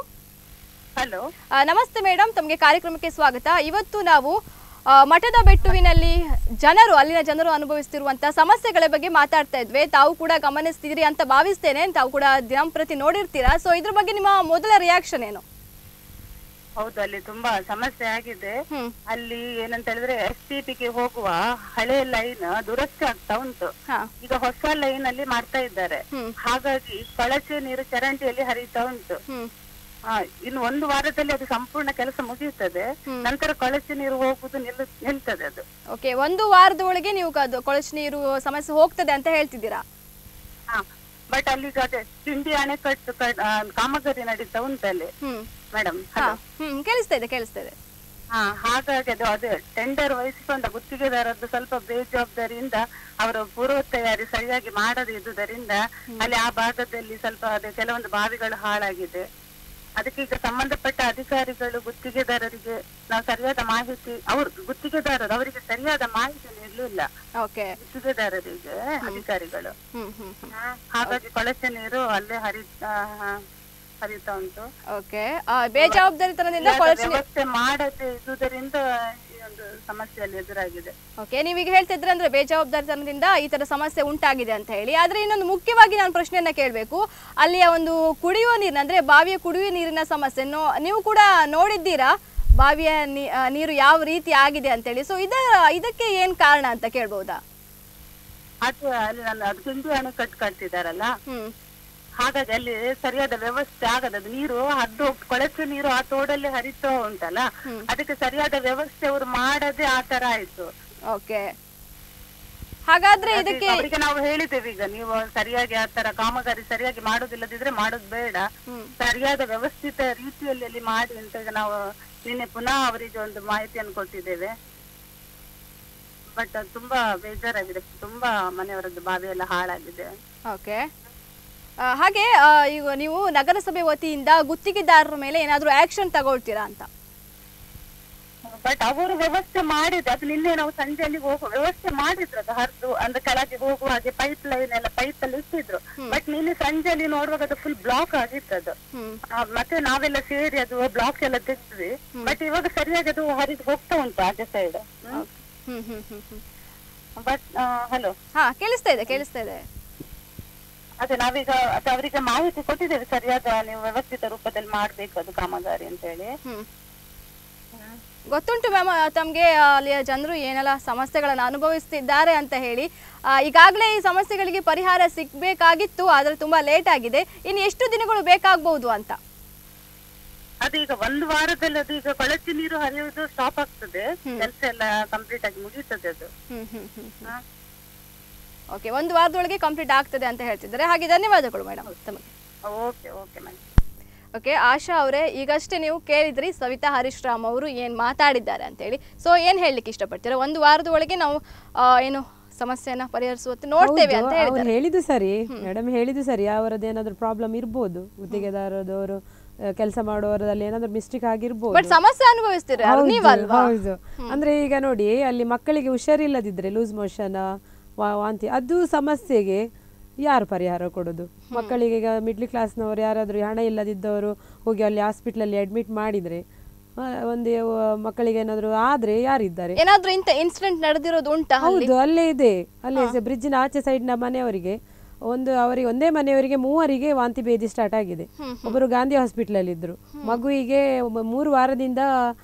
S5: ಹಲೋ
S2: ನಮಸ್ತೆ ಮೇಡಮ್ ತಮಗೆ ಕಾರ್ಯಕ್ರಮಕ್ಕೆ ಸ್ವಾಗತ ಇವತ್ತು ನಾವು ಆ, ಮಠದ ಬೆಟ್ಟುವಿನಲ್ಲಿ ಜನರು ಅಲ್ಲಿನ ಜನರು ಅನುಭವಿಸ್ತಿರುವಂತಹ ಸಮಸ್ಯೆಗಳ ಬಗ್ಗೆ ಮಾತಾಡ್ತಾ ಇದ್ವಿ ತಾವು ಕೂಡ ಗಮನಿಸ್ತಿದ್ದೀರಿ ಅಂತ ಭಾವಿಸ್ತೇನೆ ತಾವು ಕೂಡ ದಿನಂಪ್ರತಿ ನೋಡಿರ್ತೀರಾ ಸೊ ಇದ್ರ ಬಗ್ಗೆ ನಿಮ್ಮ ಮೊದಲ ರಿಯಾಕ್ಷನ್ ಏನು
S5: ಹೌದು ಅಲ್ಲಿ ತುಂಬಾ ಸಮಸ್ಯೆ ಆಗಿದೆ
S2: ಹ್ಮ್
S5: ಅಲ್ಲಿ ಏನಂತ ಹೇಳಿದ್ರೆ ಎಸ್ ಟಿ ಪಿಗೆ ಹೋಗುವ ಹಳೆ ಲೈನ್ ದುರಸ್ತಿ ಆಗ್ತಾ ಉಂಟು
S2: ಹಾ
S5: ಈಗ ಹೊಸ ಲೈನ್ ಅಲ್ಲಿ ಮಾಡ್ತಾ ಇದ್ದಾರೆ
S2: ಹ್ಮ್.
S5: ಹಾಗಾಗಿ ಕೊಳಚೆ ನೀರು ಚರಂಡಿಯಲ್ಲಿ ಹರಿತಾ ಉಂಟು
S2: ಹ್ಮ್
S5: ಆ, ಇನ್ನು ಒಂದು ವಾರದಲ್ಲಿ ಅದು ಸಂಪೂರ್ಣ ಕೆಲಸ ಮುಗಿಯುತ್ತದೆ ನಂತರ ಕೊಳಚೆ ನೀರು ಹೋಗುದು ನಿಲ್ ನಿಲ್ತದೆ ಅದು
S2: ಓಕೆ ಒಂದು ವಾರದ ಒಳಗೆ ನೀವು ಅದು ಕೊಳಚೆ ನೀರು ಸಮಸ್ಯೆ ಹೋಗ್ತದೆ ಅಂತ ಹೇಳ್ತಿದ್ದೀರಾ
S5: ಬಟ್ ಅಲ್ಲಿ ಈಗ ಅದೇ ತಿಂಡಿ ಅಣೆಕಟ್ಟು ಕ- ಆ, ಕಾಮಗಾರಿ ನಡೀತಾ ಉಂಟಲ್ಲಿ
S2: ಹ್ಮ್
S5: ಮೇಡಮ್
S2: ಹಾ ಹ್ಮ್ ಕೇಳಿಸ್ತಾ ಇದೆ ಕೇಳಿಸ್ತಾ ಇದೆ
S5: ಹಾ ಹಾಗಾಗಿ ಅದು ಅದೇ ಟೆಂಡರ್ ವಹಿಸಿಕೊಂಡ ಗುತ್ತಿಗೆದಾರದ್ದು ಸ್ವಲ್ಪ ಬೇಜವಾಬ್ದಾರಿಯಿಂದ ಅವರ ಪೂರ್ವ ತಯಾರಿ ಸರಿಯಾಗಿ ಮಾಡದೇ ಇದ್ದುದರಿಂದ ಅಲ್ಲಿ ಆ ಭಾಗದಲ್ಲಿ ಸ್ವಲ್ಪ ಅದೇ ಕೆಲವೊಂದು ಬಾವಿಗಳು ಹಾಳಾಗಿದೆ ಅದಕ್ಕೆ ಈಗ ಸಂಬಂಧಪಟ್ಟ ಅಧಿಕಾರಿಗಳು ಗುತ್ತಿಗೆದಾರರಿಗೆ ನಾವು ಸರಿಯಾದ ಮಾಹಿತಿ ಅವ್ರು ಗುತ್ತಿಗೆದಾರರು ಅವರಿಗೆ ಸರಿಯಾದ ಮಾಹಿತಿ ನೀಡಲಿಲ್ಲ
S2: ಓಕೆ
S5: ಗುತ್ತಿಗೆದಾರರಿಗೆ ಅಧಿಕಾರಿಗಳು
S2: ಹ್ಮ್ ಹ್ಮ್ ಹ್ಮ್
S5: ಹಾಗಾಗಿ ಕೊಳಚೆ ನೀರು ಅಲ್ಲೇ ಹರಿತಾ ಹರಿತಾ ಉಂಟು
S2: ಓಕೆ ಬೇಜವಾಬ್ದಾರಿತನದಿಂದ
S5: ಸರಿಯಾದ
S2: ಕೊಳಚೆ ನೀರು
S5: ವ್ಯವಸ್ಥೆ ಮಾಡದೆ ಇದ್ದುದರಿಂದ ಈ ಒಂದು ಸಮಸ್ಯೆಯಲ್ಲಿ ಎದುರಾಗಿದೆ
S2: ಓಕೆ ನೀವೀಗ ಹೇಳ್ತಿದ್ರೆ ಅಂದ್ರೆ ಬೇಜವಾಬ್ದಾರಿತನದಿಂದ ಈ ತರ ಸಮಸ್ಯೆ ಉಂಟಾಗಿದೆ ಅಂತ ಹೇಳಿ ಆದ್ರೆ ಇನ್ನೊಂದು ಮುಖ್ಯವಾಗಿ ನಾನು ಪ್ರಶ್ನೆಯನ್ನ ಕೇಳಬೇಕು ಅಲ್ಲಿಯ ಒಂದು ಕುಡಿಯುವ ನೀರಿನ ಅಂದ್ರೆ ಬಾವಿಯ ಕುಡಿಯುವ ನೀರಿನ ಸಮಸ್ಯೆಯನ್ನು ನೀವು ಕೂಡ ನೋಡಿದ್ದೀರಾ ಬಾವಿಯ ನೀ- ಆ, ನೀರು ಯಾವ ರೀತಿ ಆಗಿದೆ ಅಂತೇಳಿ ಸೊ ಇದ ಇದಕ್ಕೆ ಏನ್ ಕಾರಣ ಅಂತ ಕೇಳ್ಬಹುದಾ
S5: ಅದು ಅಲ್ಲಿ ನಾನು ಅದು ತಿಂಡಿ ಅಣೆಕಟ್ಟು ಕಟ್ತಿದಾರಲ್ಲ
S2: ಹ್ಮ್
S5: ಹಾಗಾಗಿ ಅಲ್ಲಿ ಸರಿಯಾದ ವ್ಯವಸ್ಥೆ ಆಗದ ಅದು ನೀರು ಹದ್ದು ಕೊಳಚೆ ನೀರು ಆ ತೋಡಲ್ಲಿ ಹರಿತಾ ಉಂಟಲ್ಲ ಅದಕ್ಕೆ ಸರಿಯಾದ ವ್ಯವಸ್ಥೆ ಅವರು ಮಾಡದೆ ಆ ತರ ಆಯ್ತು
S2: ಓಕೆ ಹಾಗಾದ್ರೆ
S5: ಅದಕ್ಕೆ
S2: ಇದಕ್ಕೆ
S5: ಅವರಿಗೆ ನಾವು ಹೇಳಿದ್ದೇವೆ ಈಗ ನೀವು ಸರಿಯಾಗಿ ಆ ತರ ಕಾಮಗಾರಿ ಸರಿಯಾಗಿ ಮಾಡುದಿಲ್ಲದಿದ್ರೆ ಮಾಡೋದು ಬೇಡ ಸರಿಯಾದ ವ್ಯವಸ್ಥಿತ ರೀತಿಯಲ್ಲಿ ಅಲ್ಲಿ ಮಾಡಿ ಅಂತ ಈಗ ನಾವು ನಿನ್ನೆ ಪುನಃ ಅವರಿಗೆ ಒಂದು ಮಾಹಿತಿಯನ್ನು ಕೊಟ್ಟಿದ್ದೇವೆ ಬಟ್ ತುಂಬಾ ಬೇಜಾರಾಗಿದೆ ತುಂಬಾ ಮನೆಯವರದ್ದು ಬಾವಿ ಎಲ್ಲ ಹಾಳಾಗಿದೆ
S2: ಓಕೆ ಆ, ಹಾಗೆ ಆ, ಈಗ ನೀವು ನಗರಸಭೆ ವತಿಯಿಂದ ಗುತ್ತಿಗೆದಾರರ ಮೇಲೆ ಏನಾದರೂ ಆಕ್ಷನ್ ತಗೊಳ್ತೀರಾ ಅಂತ
S5: ಬಟ್ ಅವರು ವ್ಯವಸ್ಥೆ ಮಾಡಿದ್ರು ಅದು ನಿನ್ನೆ ನಾವು ಸಂಜೆಯಲ್ಲಿ ಹೋಗುವ ವ್ಯವಸ್ಥೆ ಮಾಡಿದ್ರು ಅದು ಹರಿದು ಅಂದ್ರೆ ಕೆಳಗೆ ಹೋಗುವ ಹಾಗೆ ಪೈಪ್ ಲೈನ್ ಎಲ್ಲ ಪೈಪ್ ಅಲ್ಲಿ ಇಟ್ಟಿದ್ರು ಬಟ್ ನಿನ್ನೆ ಸಂಜೆಯಲ್ಲಿ ನೋಡುವಾಗ ಅದು ಫುಲ್ ಬ್ಲಾಕ್ ಆಗಿತ್ತು ಅದು
S2: ಹ್ಮ್
S5: ಆ, ಮತ್ತೆ ನಾವೆಲ್ಲ ಸೇರಿ ಅದು ಬ್ಲಾಕ್ ಎಲ್ಲ ತೆಗ್ದ್ವಿ ಬಟ್ ಇವಾಗ ಸರಿಯಾಗಿ ಅದು ಹರಿದು ಹೋಗ್ತಾ ಉಂಟು ಆಚೆ ಸೈಡ್
S2: ಹ್ಮ್ ಹ್ಮ್ ಹ್ಮ್ ಹ್ಮ್
S5: ಬಟ್ ಹಲೋ
S2: ಹಾ ಕೇಳಿಸ್ತಾ ಇದೆ ಕೇಳಿಸ್ತಾ ಇದೆ
S5: ಅದೇ ನಾವೀಗ ಅದು ಅವರಿಗೆ ಮಾಹಿತಿ ಕೊಟ್ಟಿದ್ದೇವೆ ಸರಿಯಾದ ನೀವು ವ್ಯವಸ್ಥಿತ ರೂಪದಲ್ಲಿ ಮಾಡ್ಬೇಕು ಅದು ಕಾಮಗಾರಿ ಅಂತ ಹೇಳಿ
S2: ಹ್ಮ್ ಗೊತ್ತುಂಟು ಮ್ಯಾಮ್ ತಮಗೆ ಅಲ್ಲಿಯ ಜನರು ಏನೆಲ್ಲ ಸಮಸ್ಯೆಗಳನ್ನು ಅನುಭವಿಸ್ತಿದ್ದಾರೆ ಅಂತ ಹೇಳಿ ಆ, ಈಗಾಗಲೇ ಈ ಸಮಸ್ಯೆಗಳಿಗೆ ಪರಿಹಾರ ಸಿಗ್ಬೇಕಾಗಿತ್ತು ಆದರೆ ತುಂಬಾ ಲೇಟ್ ಆಗಿದೆ ಇನ್ನು ಎಷ್ಟು ದಿನಗಳು ಬೇಕಾಗಬಹುದು ಅಂತ
S5: ಅದು ಈಗ ಒಂದು ವಾರದಲ್ಲಿ ಅದು ಈಗ ಕೊಳಚೆ ನೀರು ಹರಿಯುವುದು ಸ್ಟಾಪ್ ಆಗ್ತದೆ ಕೆಲಸ ಎಲ್ಲ ಕಂಪ್ಲೀಟ್ ಆಗಿ ಮುಗೀತದೆ ಅದು
S2: ಹ್ಮ್ ಹ್ಮ್ ಹ್ಮ್
S5: ಹಾ.
S2: ಓಕೆ ಒಂದು ವಾರದೊಳಗೆ ಕಂಪ್ಲೀಟ್ ಆಗ್ತದೆ ಅಂತ ಹೇಳ್ತಿದ್ದಾರೆ ಹಾಗೆ ಧನ್ಯವಾದಗಳು ಮೇಡಮ್ ತಮಗೆ
S5: okay okay madam
S2: okay Asha ಅವರೇ ಈಗಷ್ಟೇ ನೀವು ಕೇಳಿದ್ರಿ ಸವಿತಾ ಹರೀಶ್ ರಾಮ್ ಅವರು ಏನು ಮಾತಾಡಿದ್ದಾರೆ ಅಂತೇಳಿ ಸೊ ಏನು ಹೇಳಲಿಕ್ಕೆ ಇಷ್ಟಪಡ್ತೀರಾ ಒಂದು ವಾರದ ಒಳಗೆ ನಾವು ಆ, ಏನು ಸಮಸ್ಯೆನ ಪರಿಹರಿಸುವಂತೆ ನೋಡ್ತೇವೆ ಅಂತ
S3: ಹೌದು, ಅವ್ರು
S2: ಹೇಳಿದ್ದಾರೆ
S3: ಹೇಳಿದ್ದು ಸರಿ ಮೇಡಮ್ ಹೇಳಿದ್ದು ಸರಿ ಅವರದ್ದು ಏನಾದ್ರು ಪ್ರಾಬ್ಲಮ್ ಇರ್ಬೋದು ಗುತ್ತಿಗೆದಾರದವರು ಕೆಲಸ ಮಾಡುವವರಲ್ಲಿ ಏನಾದ್ರು ಮಿಸ್ಟೇಕ್ ಆಗಿರ್ಬೋದು
S2: ಬಟ್ ಸಮಸ್ಯೆ ಅನುಭವಿಸ್ತೀರಾ
S3: ಹೌದು,
S2: ನೀವಲ್ವಾ
S3: ಹೌದು ಅಂದ್ರೆ ಈಗ ನೋಡಿ ಅಲ್ಲಿ ಮಕ್ಕಳಿಗೆ ಹುಷಾರಿಲ್ಲದಿದ್ರೆ ಲೂಸ್ ಮೋಷನ್ ವಾಂತಿ ಅದು ಸಮಸ್ಯೆಗೆ ಯಾರು ಪರಿಹಾರ ಕೊಡೋದು ಮಕ್ಕಳಿಗೆ ಈಗ ಮಿಡ್ಲ್ ಕ್ಲಾಸ್ನವರು ಯಾರಾದರೂ ಹಣ ಇಲ್ಲದಿದ್ದವರು ಹೋಗಿ ಅಲ್ಲಿ ಹಾಸ್ಪಿಟ್ಲಲ್ಲಿ ಅಡ್ಮಿಟ್ ಮಾಡಿದ್ರೆ ಆ, ಒಂದು ಆ, ಮಕ್ಕಳಿಗೆ ಏನಾದರೂ ಆದ್ರೆ ಯಾರಿದ್ದಾರೆ
S2: ಏನಾದ್ರೂ ಇಂಥ ಇನ್ಸಿಡೆಂಟ್ ನಡೆದಿರೋದು ಉಂಟಾ ಅಲ್ಲಿ
S3: ಹೌದು ಅಲ್ಲೇ ಇದೆ ಅಲ್ಲೇ ಬ್ರಿಡ್ಜಿನ ಆಚೆ ಸೈಡ್ನ ಮನೆಯವರಿಗೆ ಒಂದು ಅವರಿಗೆ ಒಂದೇ ಮನೆಯವರಿಗೆ ಮೂವರಿಗೆ ವಾಂತಿ ಭೇದಿ ಸ್ಟಾರ್ಟ್ ಆಗಿದೆ ಒಬ್ಬರು ಗಾಂಧಿ ಹಾಸ್ಪಿಟಲ್ ಇದ್ರು ಮಗುವಿಗೆ ಒಬ್ಬ- ಮೂರು ವಾರದಿಂದ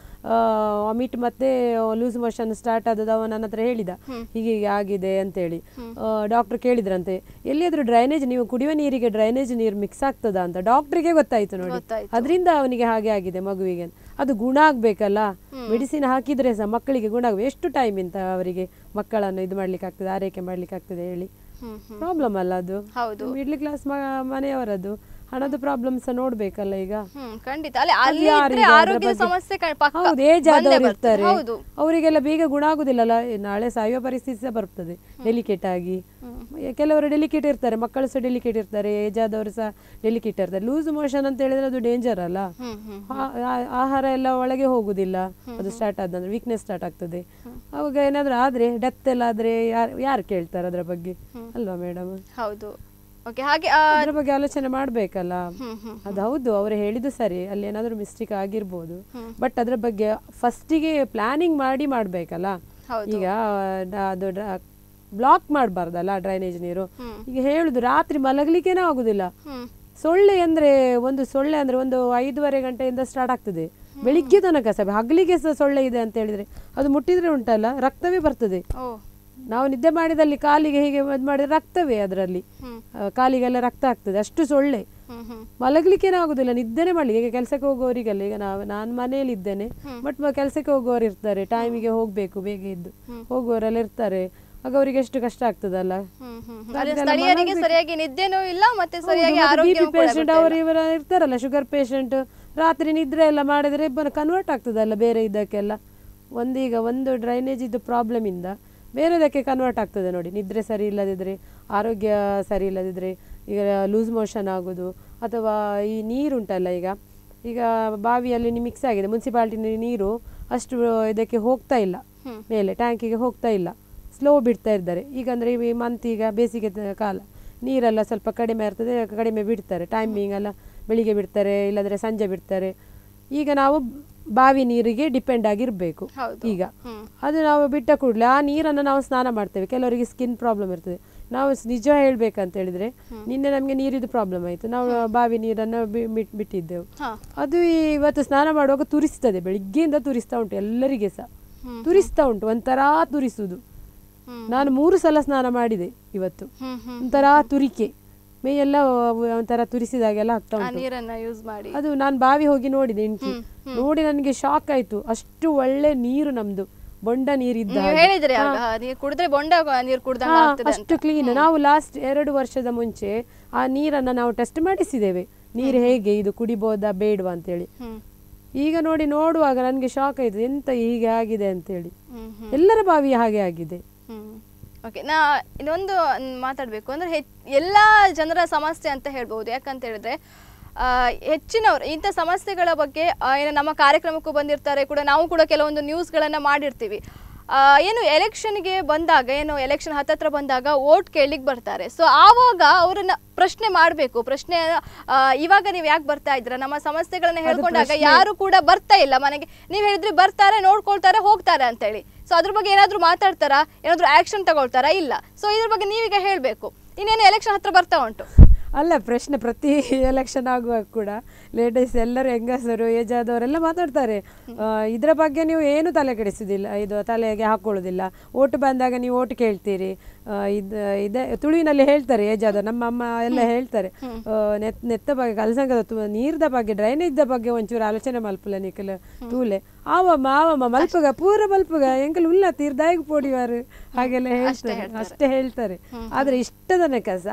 S3: ವಾಮಿಟ್ ಮತ್ತೆ ಲೂಸ್ ಮೋಷನ್ ಸ್ಟಾರ್ಟ್ ಆದದ್ದು ಅವನ ನನ್ನ ಹತ್ರ ಹೇಳಿದ ಹೀಗೆ ಹೀಗೆ ಆಗಿದೆ ಅಂತೇಳಿ ಡಾಕ್ಟರ್ ಕೇಳಿದ್ರಂತೆ ಎಲ್ಲಿಯಾದ್ರೂ ಡ್ರೈನೇಜ್ ನೀವು ಕುಡಿಯುವ ನೀರಿಗೆ ಡ್ರೈನೇಜ್ ನೀರು ಮಿಕ್ಸ್ ಆಗ್ತದಾ ಅಂತ ಡಾಕ್ಟ್ರಿಗೆ ಗೊತ್ತಾಯ್ತು ನೋಡಿ
S2: ಗೊತ್ತಾಯ್ತು.
S3: ಅದರಿಂದ ಅವನಿಗೆ ಹಾಗೆ ಆಗಿದೆ ಮಗುವಿಗೆ ಅದು ಗುಣ ಆಗ್ಬೇಕಲ್ಲ ಮೆಡಿಸಿನ್ ಹಾಕಿದ್ರೆ ಸಹ ಮಕ್ಕಳಿಗೆ ಗುಣ ಆಗ್ಬೇಕು ಎಷ್ಟು ಟೈಮ್ ಇಂತ ಅವರಿಗೆ ಮಕ್ಕಳನ್ನು ಇದು ಮಾಡ್ಲಿಕ್ಕೆ ಆಗ್ತದೆ ಆರೈಕೆ ಮಾಡ್ಲಿಕ್ಕೆ ಆಗ್ತದೆ ಹೇಳಿ
S2: ಹ್ಮ್
S3: ಪ್ರಾಬ್ಲಮ್ ಅಲ್ಲ ಅದು
S2: ಹೌದು
S3: ಮಿಡ್ಲ್ ಕ್ಲಾಸ್ ಮನೆಯವರದ್ದು ಹಣದ ಪ್ರಾಬ್ಲಮ್ ಸಹ ನೋಡ್ಬೇಕಲ್ಲ ಈಗ
S2: ಹ್ಮ್ ಖಂಡಿತ ಅಲ್ಲಿ ಅಲ್ಲಿ
S3: ಯಾರಿಗೆ
S2: ಇದ್ರೆ
S3: ಅದ್ರ
S2: ಆರೋಗ್ಯದ
S3: ಬಗ್ಗೆ-
S2: ಸಮಸ್ಯೆ ಕ- ಪಕ್ಕ
S3: ಹೌದು ಏಜ್
S2: ಬಂದೇ
S3: ಆದವರು
S2: ಬರ್ತದೆ.
S3: ಇರ್ತಾರೆ
S2: ಹೌದು
S3: ಅವರಿಗೆಲ್ಲ ಬೇಗ ಗುಣ ಆಗುದಿಲ್ಲಲ್ಲ ಏ, ನಾಳೆ ಸಾಯುವ ಪರಿಸ್ಥಿತಿ ಸಹ ಬರ್ತದೆ ಡೆಲಿಕೇಟ್ ಆಗಿ ಏ, ಕೆಲವರು ಡೆಲಿಕೇಟ್ ಇರ್ತಾರೆ ಮಕ್ಕಳು ಸಹ ಡೆಲಿಕೇಟ್ ಇರ್ತಾರೆ ಏಜ್ ಆದವರು ಸಹ ಡೆಲಿಕೇಟ್ ಇರ್ತಾರೆ ಲೂಸ್ ಮೋಷನ್ ಅಂತ ಹೇಳಿದ್ರೆ ಅದು ಡೇಂಜರ್ ಅಲ್ಲ
S2: ಹ್ಮ್ ಹ್ಮ್
S3: ಆ- ಆ- ಆಹಾರ ಎಲ್ಲ ಒಳಗೆ ಹೋಗುದಿಲ್ಲ ಅದು ಸ್ಟಾರ್ಟ್ ಆದಂದ್ರೆ ವೀಕ್ನೆಸ್ ಸ್ಟಾರ್ಟ್ ಆಗ್ತದೆ ಅವಾಗ ಏನಾದ್ರೂ ಆದ್ರೆ ಡೆತ್ ಎಲ್ಲ ಆದ್ರೆ ಯಾರು ಯಾರು ಕೇಳ್ತಾರೆ ಅದ್ರ ಬಗ್ಗೆ ಅಲ್ವಾ ಮೇಡಮ್
S2: ಹೌದು ಓಕೆ ಹಾಗೆ ಆ,
S3: ಅದ್ರ ಬಗ್ಗೆ ಆಲೋಚನೆ ಮಾಡ್ಬೇಕಲ್ಲ
S2: ಹ್ಮ್ ಹ್ಮ್
S3: ಅದು ಹೌದು ಅವರು ಹೇಳಿದ್ದು ಸರಿ ಅಲ್ಲಿ ಏನಾದರೂ ಮಿಸ್ಟೇಕ್ ಆಗಿರ್ಬೋದು ಬಟ್ ಅದ್ರ ಬಗ್ಗೆ ಫಸ್ಟಿಗೆ ಪ್ಲಾನಿಂಗ್ ಮಾಡಿ ಮಾಡ್ಬೇಕಲ್ಲ
S2: ಹೌದು.
S3: ಈಗ ಡ- ಅದು ಬ್ಲಾಕ್ ಮಾಡಬಾರ್ದಲ್ಲ ಡ್ರೈನೇಜ್ ನೀರು ಈಗ ಹೇಳುದು ರಾತ್ರಿ ಮಲಗಲಿಕ್ಕೇನೆ ಆಗುದಿಲ್ಲ
S2: ಹ್ಮ್
S3: ಸೊಳ್ಳೆ ಅಂದ್ರೆ ಒಂದು ಸೊಳ್ಳೆ ಅಂದ್ರೆ ಒಂದು ಐದೂವರೆ ಗಂಟೆಯಿಂದ ಸ್ಟಾರ್ಟ್ ಆಗ್ತದೆ ಬೆಳಿಗ್ಗೆ ತನಕ ಸಹ ಹಗಲಿಗೆ ಸಹ ಸೊಳ್ಳೆ ಇದೆ ಅಂತ ಹೇಳಿದ್ರೆ ಅದು ಮುಟ್ಟಿದ್ರೆ ಉಂಟಲ್ಲ ರಕ್ತವೇ ಬರ್ತದೆ
S2: ಓ
S3: ನಾವು ನಿದ್ದೆ ಮಾಡಿದಲ್ಲಿ ಕಾಲಿಗೆ ಹೀಗೆ ಇದು ಮಾಡಿದ್ರೆ ರಕ್ತವೇ ಅದರಲ್ಲಿ ಕಾಲಿಗೆಲ್ಲ ರಕ್ತ ಆಗ್ತದೆ ಅಷ್ಟು ಸೊಳ್ಳೆ
S2: ಹ್ಮ್ ಹ್ಮ್
S3: ಮಲಗ್ಲಿಕ್ಕೇನೆ ಆಗುದಿಲ್ಲ ನಿದ್ದೆನೆ ಮಾಡ್ಲಿಕ್ಕೆ ಈಗ ಕೆಲಸಕ್ಕೆ ಹೋಗೋರಿಗಲ್ಲ ಈಗ ನಾವು ನಾನು ಮನೆಯಲ್ಲಿ ಇದ್ದೇನೆ ಬಟ್ ಕೆಲಸಕ್ಕೆ ಹೋಗೋರು ಇರ್ತಾರೆ ಟೈಮಿಗೆ ಹೋಗ್ಬೇಕು ಬೇಗ ಇದ್ದು ಹೋಗುವವರೆಲ್ಲ ಇರ್ತಾರೆ ಆಗ ಅವರಿಗೆ ಎಷ್ಟು ಕಷ್ಟ ಆಗ್ತದಲ್ಲ
S2: ಹ್ಮ್ ಹ್ಮ್ ಹ್ಮ್.
S3: ರಾತ್ರಿ
S2: ಅಲ್ಲಿ
S3: ಎಲ್ಲ
S2: ಸ್ಥಳೀಯರಿಗೆ
S3: ಮಲಗ್ಬೇಕು.
S2: ಸರಿಯಾಗಿ ನಿದ್ದೆನೂ ಇಲ್ಲ ಮತ್ತೆ ಸರಿಯಾಗಿ
S3: ಬಿ
S2: ಆರೋಗ್ಯ
S3: ಪಿ ಪೇಷಂಟ್ ಅವರು ಇವರ ಇರ್ತಾರಲ್ಲ ಶುಗರ್ ಪೇಷಂಟ್ ರಾತ್ರಿ ನಿದ್ರೆ ಎಲ್ಲ ಮಾಡಿದ್ರೆ ಕನ್ವರ್ಟ್ ಆಗ್ತದಲ್ಲ ಬೇರೆ ಇದಕ್ಕೆಲ್ಲ ಒಂದೀಗ ಒಂದು ಡ್ರೈನೇಜ್ ಇದು ಪ್ರಾಬ್ಲಮ್ ಇಂದ ಬೇರೆದಕ್ಕೆ ಕನ್ವರ್ಟ್ ಆಗ್ತದೆ ನೋಡಿ ನಿದ್ರೆ ಸರಿ ಇಲ್ಲದಿದ್ರೆ ಆರೋಗ್ಯ ಸರಿ ಇಲ್ಲದಿದ್ರೆ ಈಗ ಲೂಸ್ ಮೋಷನ್ ಆಗೋದು ಅಥವಾ ಈ ನೀರುಂಟಲ್ಲ ಈಗ ಈಗ ಬಾವಿಯಲ್ಲಿ ಮಿಕ್ಸ್ ಆಗಿದೆ ಮುನ್ಸಿಪಾಲ್ಟಿ ನೀರು ಅಷ್ಟು ಇದಕ್ಕೆ ಹೋಗ್ತಾ ಇಲ್ಲ ಮೇಲೆ ಟ್ಯಾಂಕಿಗೆ ಹೋಗ್ತಾ ಇಲ್ಲ ಸ್ಲೋ ಬಿಡ್ತಾ ಇದ್ದಾರೆ ಈಗ ಅಂದರೆ ಈ ಮಂತ್ ಈಗ ಬೇಸಿಗೆ ತ- ಕಾಲ ನೀರೆಲ್ಲ ಸ್ವಲ್ಪ ಕಡಿಮೆ ಇರ್ತದೆ ಕಡಿಮೆ ಬಿಡ್ತಾರೆ ಟೈಮಿಂಗ್ ಎಲ್ಲ ಬೆಳಿಗ್ಗೆ ಬಿಡ್ತಾರೆ ಇಲ್ಲಾಂದರೆ ಸಂಜೆ ಬಿಡ್ತಾರೆ ಈಗ ನಾವು ಬಾವಿ ನೀರಿಗೆ ಡಿಪೆಂಡ್ ಆಗಿರಬೇಕು
S2: ಹೌದು.
S3: ಈಗ ಅದು ನಾವು ಬಿಟ್ಟ ಕೂಡಲೇ ಆ ನೀರನ್ನು ನಾವು ಸ್ನಾನ ಮಾಡ್ತೇವೆ ಕೆಲವರಿಗೆ ಸ್ಕಿನ್ ಪ್ರಾಬ್ಲಮ್ ಇರ್ತದೆ ನಾವು ಸ್- ನಿಜ ಹೇಳ್ಬೇಕಂತ ಹೇಳಿದ್ರೆ ನಿನ್ನೆ ನಮಗೆ ನೀರಿದು ಪ್ರಾಬ್ಲಮ್ ಆಯಿತು ನಾವು ಬಾವಿ ನೀರನ್ನು ಬಿ- ಬಿಟ್- ಬಿಟ್ಟಿದ್ದೆವು
S2: ಹಾ.
S3: ಅದು ಈ- ಇವತ್ತು ಸ್ನಾನ ಮಾಡುವಾಗ ತುರಿಸ್ತದೆ ಬೆಳಿಗ್ಗೆಯಿಂದ ತುರಿಸ್ತಾ ಉಂಟು ಎಲ್ಲರಿಗೆ ಸಹ ತುರಿಸ್ತಾ ಉಂಟು ಒಂಥರ ತುರಿಸುವುದು ನಾನು ಮೂರು ಸಲ ಸ್ನಾನ ಮಾಡಿದೆ ಇವತ್ತು
S2: ಹ್ಮ್ ಹ್ಮ್
S3: ಒಂಥರ ತುರಿಕೆ ಮೈಯೆಲ್ಲ ಒಂಥರ ತುರಿಸಿದಾಗೆಲ್ಲ ಆಗ್ತಾ
S2: ಆ
S3: ಉಂಟು
S2: ನೀರನ್ನ ಯೂಸ್ ಮಾಡಿ
S3: ಅದು ನಾನು ಬಾವಿ ಹೋಗಿ ನೋಡಿದೆ ಇಂಟಿ ನೋಡಿ ನನಗೆ ಶಾಕ್ ಆಯ್ತು ಅಷ್ಟು ಒಳ್ಳೆ ನೀರು ನಮ್ದು ಬೊಂಡ ನೀರಿದ್ದ
S2: ನೀವು
S3: ಹಾಗೆ.
S2: ಹೇಳಿದ್ರಿ ಆಗ ನೀರ್ ಕುಡಿದ್ರೆ ಬೊಂಡ ನೀರ್ ಕುಡ್ದಂಗ
S3: ಹಾ,
S2: ಆಗ್ತದೆ
S3: ಅಷ್ಟು ಕ್ಲೀನ್ ನಾವು ಲಾಸ್ಟ್ ಎರಡು ವರ್ಷದ ಮುಂಚೆ ಆ ನೀರನ್ನ ನಾವು ಟೆಸ್ಟ್ ಮಾಡಿಸಿದ್ದೇವೆ ನೀರು ಹೇಗೆ ಇದು ಕುಡಿಬೋದಾ ಬೇಡವಾ ಅಂತೇಳಿ
S2: ಹ್ಮ್
S3: ಈಗ ನೋಡಿ ನೋಡುವಾಗ ನನಗೆ ಶಾಕ್ ಆಯ್ತು ಎಂತ ಹೀಗೆ ಆಗಿದೆ ಅಂತೇಳಿ
S2: ಹ್ಮ್ ಹ್ಮ್
S3: ಎಲ್ಲರ ಬಾವಿ ಹಾಗೆ ಆಗಿದೆ
S2: ಹ್ಮ್ ಓಕೆ ನಾ ಇನ್ನೊಂದು ಮಾತಾಡಬೇಕು ಅಂದ್ರೆ ಹೆಚ್ ಎಲ್ಲ ಜನರ ಸಮಸ್ಯೆ ಅಂತ ಹೇಳ್ಬೋದು ಯಾಕಂತ ಹೇಳಿದ್ರೆ ಆ, ಹೆಚ್ಚಿನವರು ಇಂಥ ಸಮಸ್ಯೆಗಳ ಬಗ್ಗೆ ಆ, ಏನು ನಮ್ಮ ಕಾರ್ಯಕ್ರಮಕ್ಕೂ ಬಂದಿರ್ತಾರೆ ಕೂಡ ನಾವು ಕೂಡ ಕೆಲವೊಂದು ನ್ಯೂಸ್ಗಳನ್ನು ಮಾಡಿರ್ತೀವಿ ಆ, ಏನು ಎಲೆಕ್ಷನ್ಗೆ ಬಂದಾಗ ಏನು ಎಲೆಕ್ಷನ್ ಹತ್ತತ್ರ ಬಂದಾಗ ವೋಟ್ ಕೇಳಲಿಕ್ಕೆ ಬರ್ತಾರೆ ಸೊ ಆವಾಗ ಅವರನ್ನ ಪ್ರಶ್ನೆ ಮಾಡಬೇಕು ಪ್ರಶ್ನೆ ಆ, ಇವಾಗ ನೀವು ಯಾಕೆ ಬರ್ತಾ ಇದ್ದೀರಾ ನಮ್ಮ ಸಮಸ್ಯೆಗಳನ್ನ ಹೇಳ್ಕೊಂಡಾಗ ಯಾರು ಕೂಡ ಬರ್ತಾ ಇಲ್ಲ ಮನೆಗೆ ನೀವು ಹೇಳಿದ್ರೆ ಬರ್ತಾರೆ ನೋಡ್ಕೊಳ್ತಾರೆ ಹೋಗ್ತಾರೆ ಅಂತೇಳಿ ಸೊ ಅದ್ರ ಬಗ್ಗೆ ಏನಾದರೂ ಮಾತಾಡ್ತಾರಾ ಏನಾದರೂ ಆಕ್ಷನ್ ತಗೊಳ್ತಾರಾ ಇಲ್ಲ ಸೊ ಇದ್ರ ಬಗ್ಗೆ ನೀವೀಗ ಹೇಳಬೇಕು ಇನ್ನೇನು ಎಲೆಕ್ಷನ್ ಹತ್ರ ಬರ್ತಾ ಉಂಟು
S3: ಅಲ್ಲ ಪ್ರಶ್ನೆ ಪ್ರತಿ ಎಲೆಕ್ಷನ್ ಆಗುವಾಗ ಕೂಡ ಲೇಡೀಸ್ ಎಲ್ಲರೂ ಹೆಂಗಸರು ಏಜ್ ಆದವರೆಲ್ಲ ಮಾತಾಡ್ತಾರೆ ಆ, ಇದ್ರ ಬಗ್ಗೆ ನೀವು ಏನು ತಲೆ ಕೆಡಿಸೋದಿಲ್ಲ ಇದು ತಲೆಗೆ ಹಾಕೊಳ್ಳೋದಿಲ್ಲ ಓಟು ಬಂದಾಗ ನೀವು ಓಟು ಕೇಳ್ತೀರಿ ಆ, ಇದ್ ಇದೆ ತುಳುವಿನಲ್ಲಿ ಹೇಳ್ತಾರೆ ಏಜ್ ಆದವರು ನಮ್ಮ ಅಮ್ಮ ಎಲ್ಲ ಹೇಳ್ತಾರೆ ಆ, ನೆತ್ ನೆತ್ತ ಬಗ್ಗೆ ಕಲ್ಸಂಗದ ತು- ನೀರ್ದ ಬಗ್ಗೆ ಡ್ರೈನೇಜ್ದ ಬಗ್ಗೆ ಒಂಚೂರು ಆಲೋಚನೆ ಮಲ್ಪಲ ನಿಖಲ್ ತೂಲೆ ಆವಮ್ಮ ಆವಮ್ಮ ಮಲ್ಪಗ ಪೂರ ಮಲ್ಪಗ ಎಂಕಲ್ ಉಲ್ಲ ತೀರ್ದಾಯಿಗೆ ಪೋಡಿವಾರು ಹಾಗೆಲ್ಲ ಹೇಳ್ತಾರೆ ಅಷ್ಟೇ ಹೇಳ್ತಾರೆ ಆದ್ರೆ ಇಷ್ಟ ತನಕ ಸಹ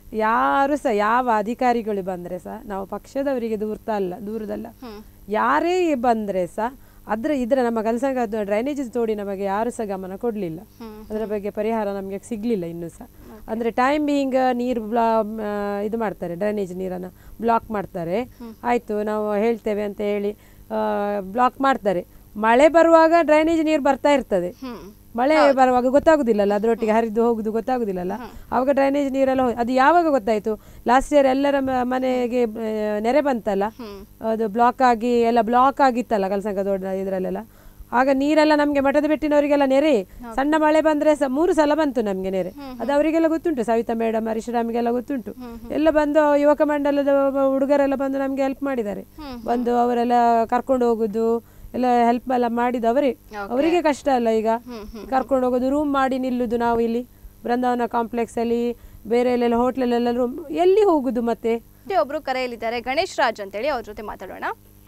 S3: ಯಾರು ಸಹ ಯಾವ ಅಧಿಕಾರಿಗಳು ಬಂದರೆ ಸಹ ನಾವು ಪಕ್ಷದವರಿಗೆ ದೂರ್ತಾ ಅಲ್ಲ ದೂರದಲ್ಲ ಯಾರೇ ಬಂದರೆ ಸಹ ಅದ್ರ ಇದರ ನಮ್ಮ ಕೆಲಸ ಡ್ರೈನೇಜ್ ತೋಡಿ ನಮಗೆ ಯಾರು ಸಹ ಗಮನ ಕೊಡಲಿಲ್ಲ ಅದರ ಬಗ್ಗೆ ಪರಿಹಾರ ನಮಗೆ ಸಿಗಲಿಲ್ಲ ಇನ್ನೂ ಸಹ ಅಂದರೆ ಟೈಮ್ ಬೀಯಿಂಗ್ ನೀರು ಬ್ಲಾ ಆ, ಇದು ಮಾಡ್ತಾರೆ ಡ್ರೈನೇಜ್ ನೀರನ್ನು ಬ್ಲಾಕ್ ಮಾಡ್ತಾರೆ ಆಯಿತು ನಾವು ಹೇಳ್ತೇವೆ ಅಂತ ಹೇಳಿ ಬ್ಲಾಕ್ ಮಾಡ್ತಾರೆ ಮಳೆ ಬರುವಾಗ ಡ್ರೈನೇಜ್ ನೀರು ಬರ್ತಾ ಇರ್ತದೆ ಮಳೆ ಬರುವಾಗ ಗೊತ್ತಾಗುದಿಲ್ಲಲ್ಲ ಅದರೊಟ್ಟಿಗೆ ಹರಿದು ಹೋಗುದು ಗೊತ್ತಾಗುದಿಲ್ಲಲ್ಲ ಆವಾಗ ಡ್ರೈನೇಜ್ ನೀರೆಲ್ಲ ಹೋಗಿ ಅದು ಯಾವಾಗ ಗೊತ್ತಾಯ್ತು ಲಾಸ್ಟ್ ಇಯರ್ ಎಲ್ಲರ ಮ- ಮನೆಗೆ ಆ, ನೆರೆ ಬಂತಲ್ಲ ಅದು ಬ್ಲಾಕ್ ಆಗಿ ಎಲ್ಲ ಬ್ಲಾಕ್ ಆಗಿತ್ತಲ್ಲ ಕಲ್ಸಂಗ ದೊಡ್ಡ ಇದರಲ್ಲೆಲ್ಲ ಆಗ ನೀರೆಲ್ಲ ನಮಗೆ ಮಠದ ಬೆಟ್ಟಿನವರಿಗೆಲ್ಲ ನೆರೆ ಸಣ್ಣ ಮಳೆ ಬಂದ್ರೆ ಸ ಮೂರು ಸಲ ಬಂತು ನಮಗೆ ನೆರೆ ಅದು ಅವರಿಗೆಲ್ಲ ಗೊತ್ತುಂಟು ಸವಿತಾ ಮೇಡಮ್ ಹರೀಶ್ ರಾಮಿಗೆಲ್ಲ ಗೊತ್ತುಂಟು ಎಲ್ಲ ಬಂದು ಯುವಕ ಮಂಡಲದ ಹುಡುಗರೆಲ್ಲ ಬಂದು ನಮಗೆ ಹೆಲ್ಪ್ ಮಾಡಿದ್ದಾರೆ ಬಂದು ಅವರೆಲ್ಲ ಕರ್ಕೊಂಡು ಹೋಗುದು ಎಲ್ಲ ಹೆಲ್ಪ್ ಎಲ್ಲ ಮಾಡಿದ್ದು ಅವರೇ ಅವರಿಗೆ ಕಷ್ಟ ಅಲ್ಲ ಈಗ ಕರ್ಕೊಂಡು ಹೋಗೋದು ರೂಮ್ ಮಾಡಿ ನಿಲ್ಲುದು ನಾವು ಇಲ್ಲಿ ಬೃಂದಾವನ ಕಾಂಪ್ಲೆಕ್ಸ್ ಅಲ್ಲಿ ಬೇರೆ ಎಲ್ಲೆಲ್ಲ ಹೋಟ್ಲಲ್ಲೆಲ್ಲ ರೂಮ್ ಎಲ್ಲಿ ಹೋಗುದು ಮತ್ತೆ
S2: ಮತ್ತೆ ಒಬ್ರು ಕರೆಯಲಿದ್ದಾರೆ ಗಣೇಶ್ ರಾಜ್ ಅಂತೇಳಿ ಅವ್ರ ಜೊತೆ ಮಾತಾಡೋಣ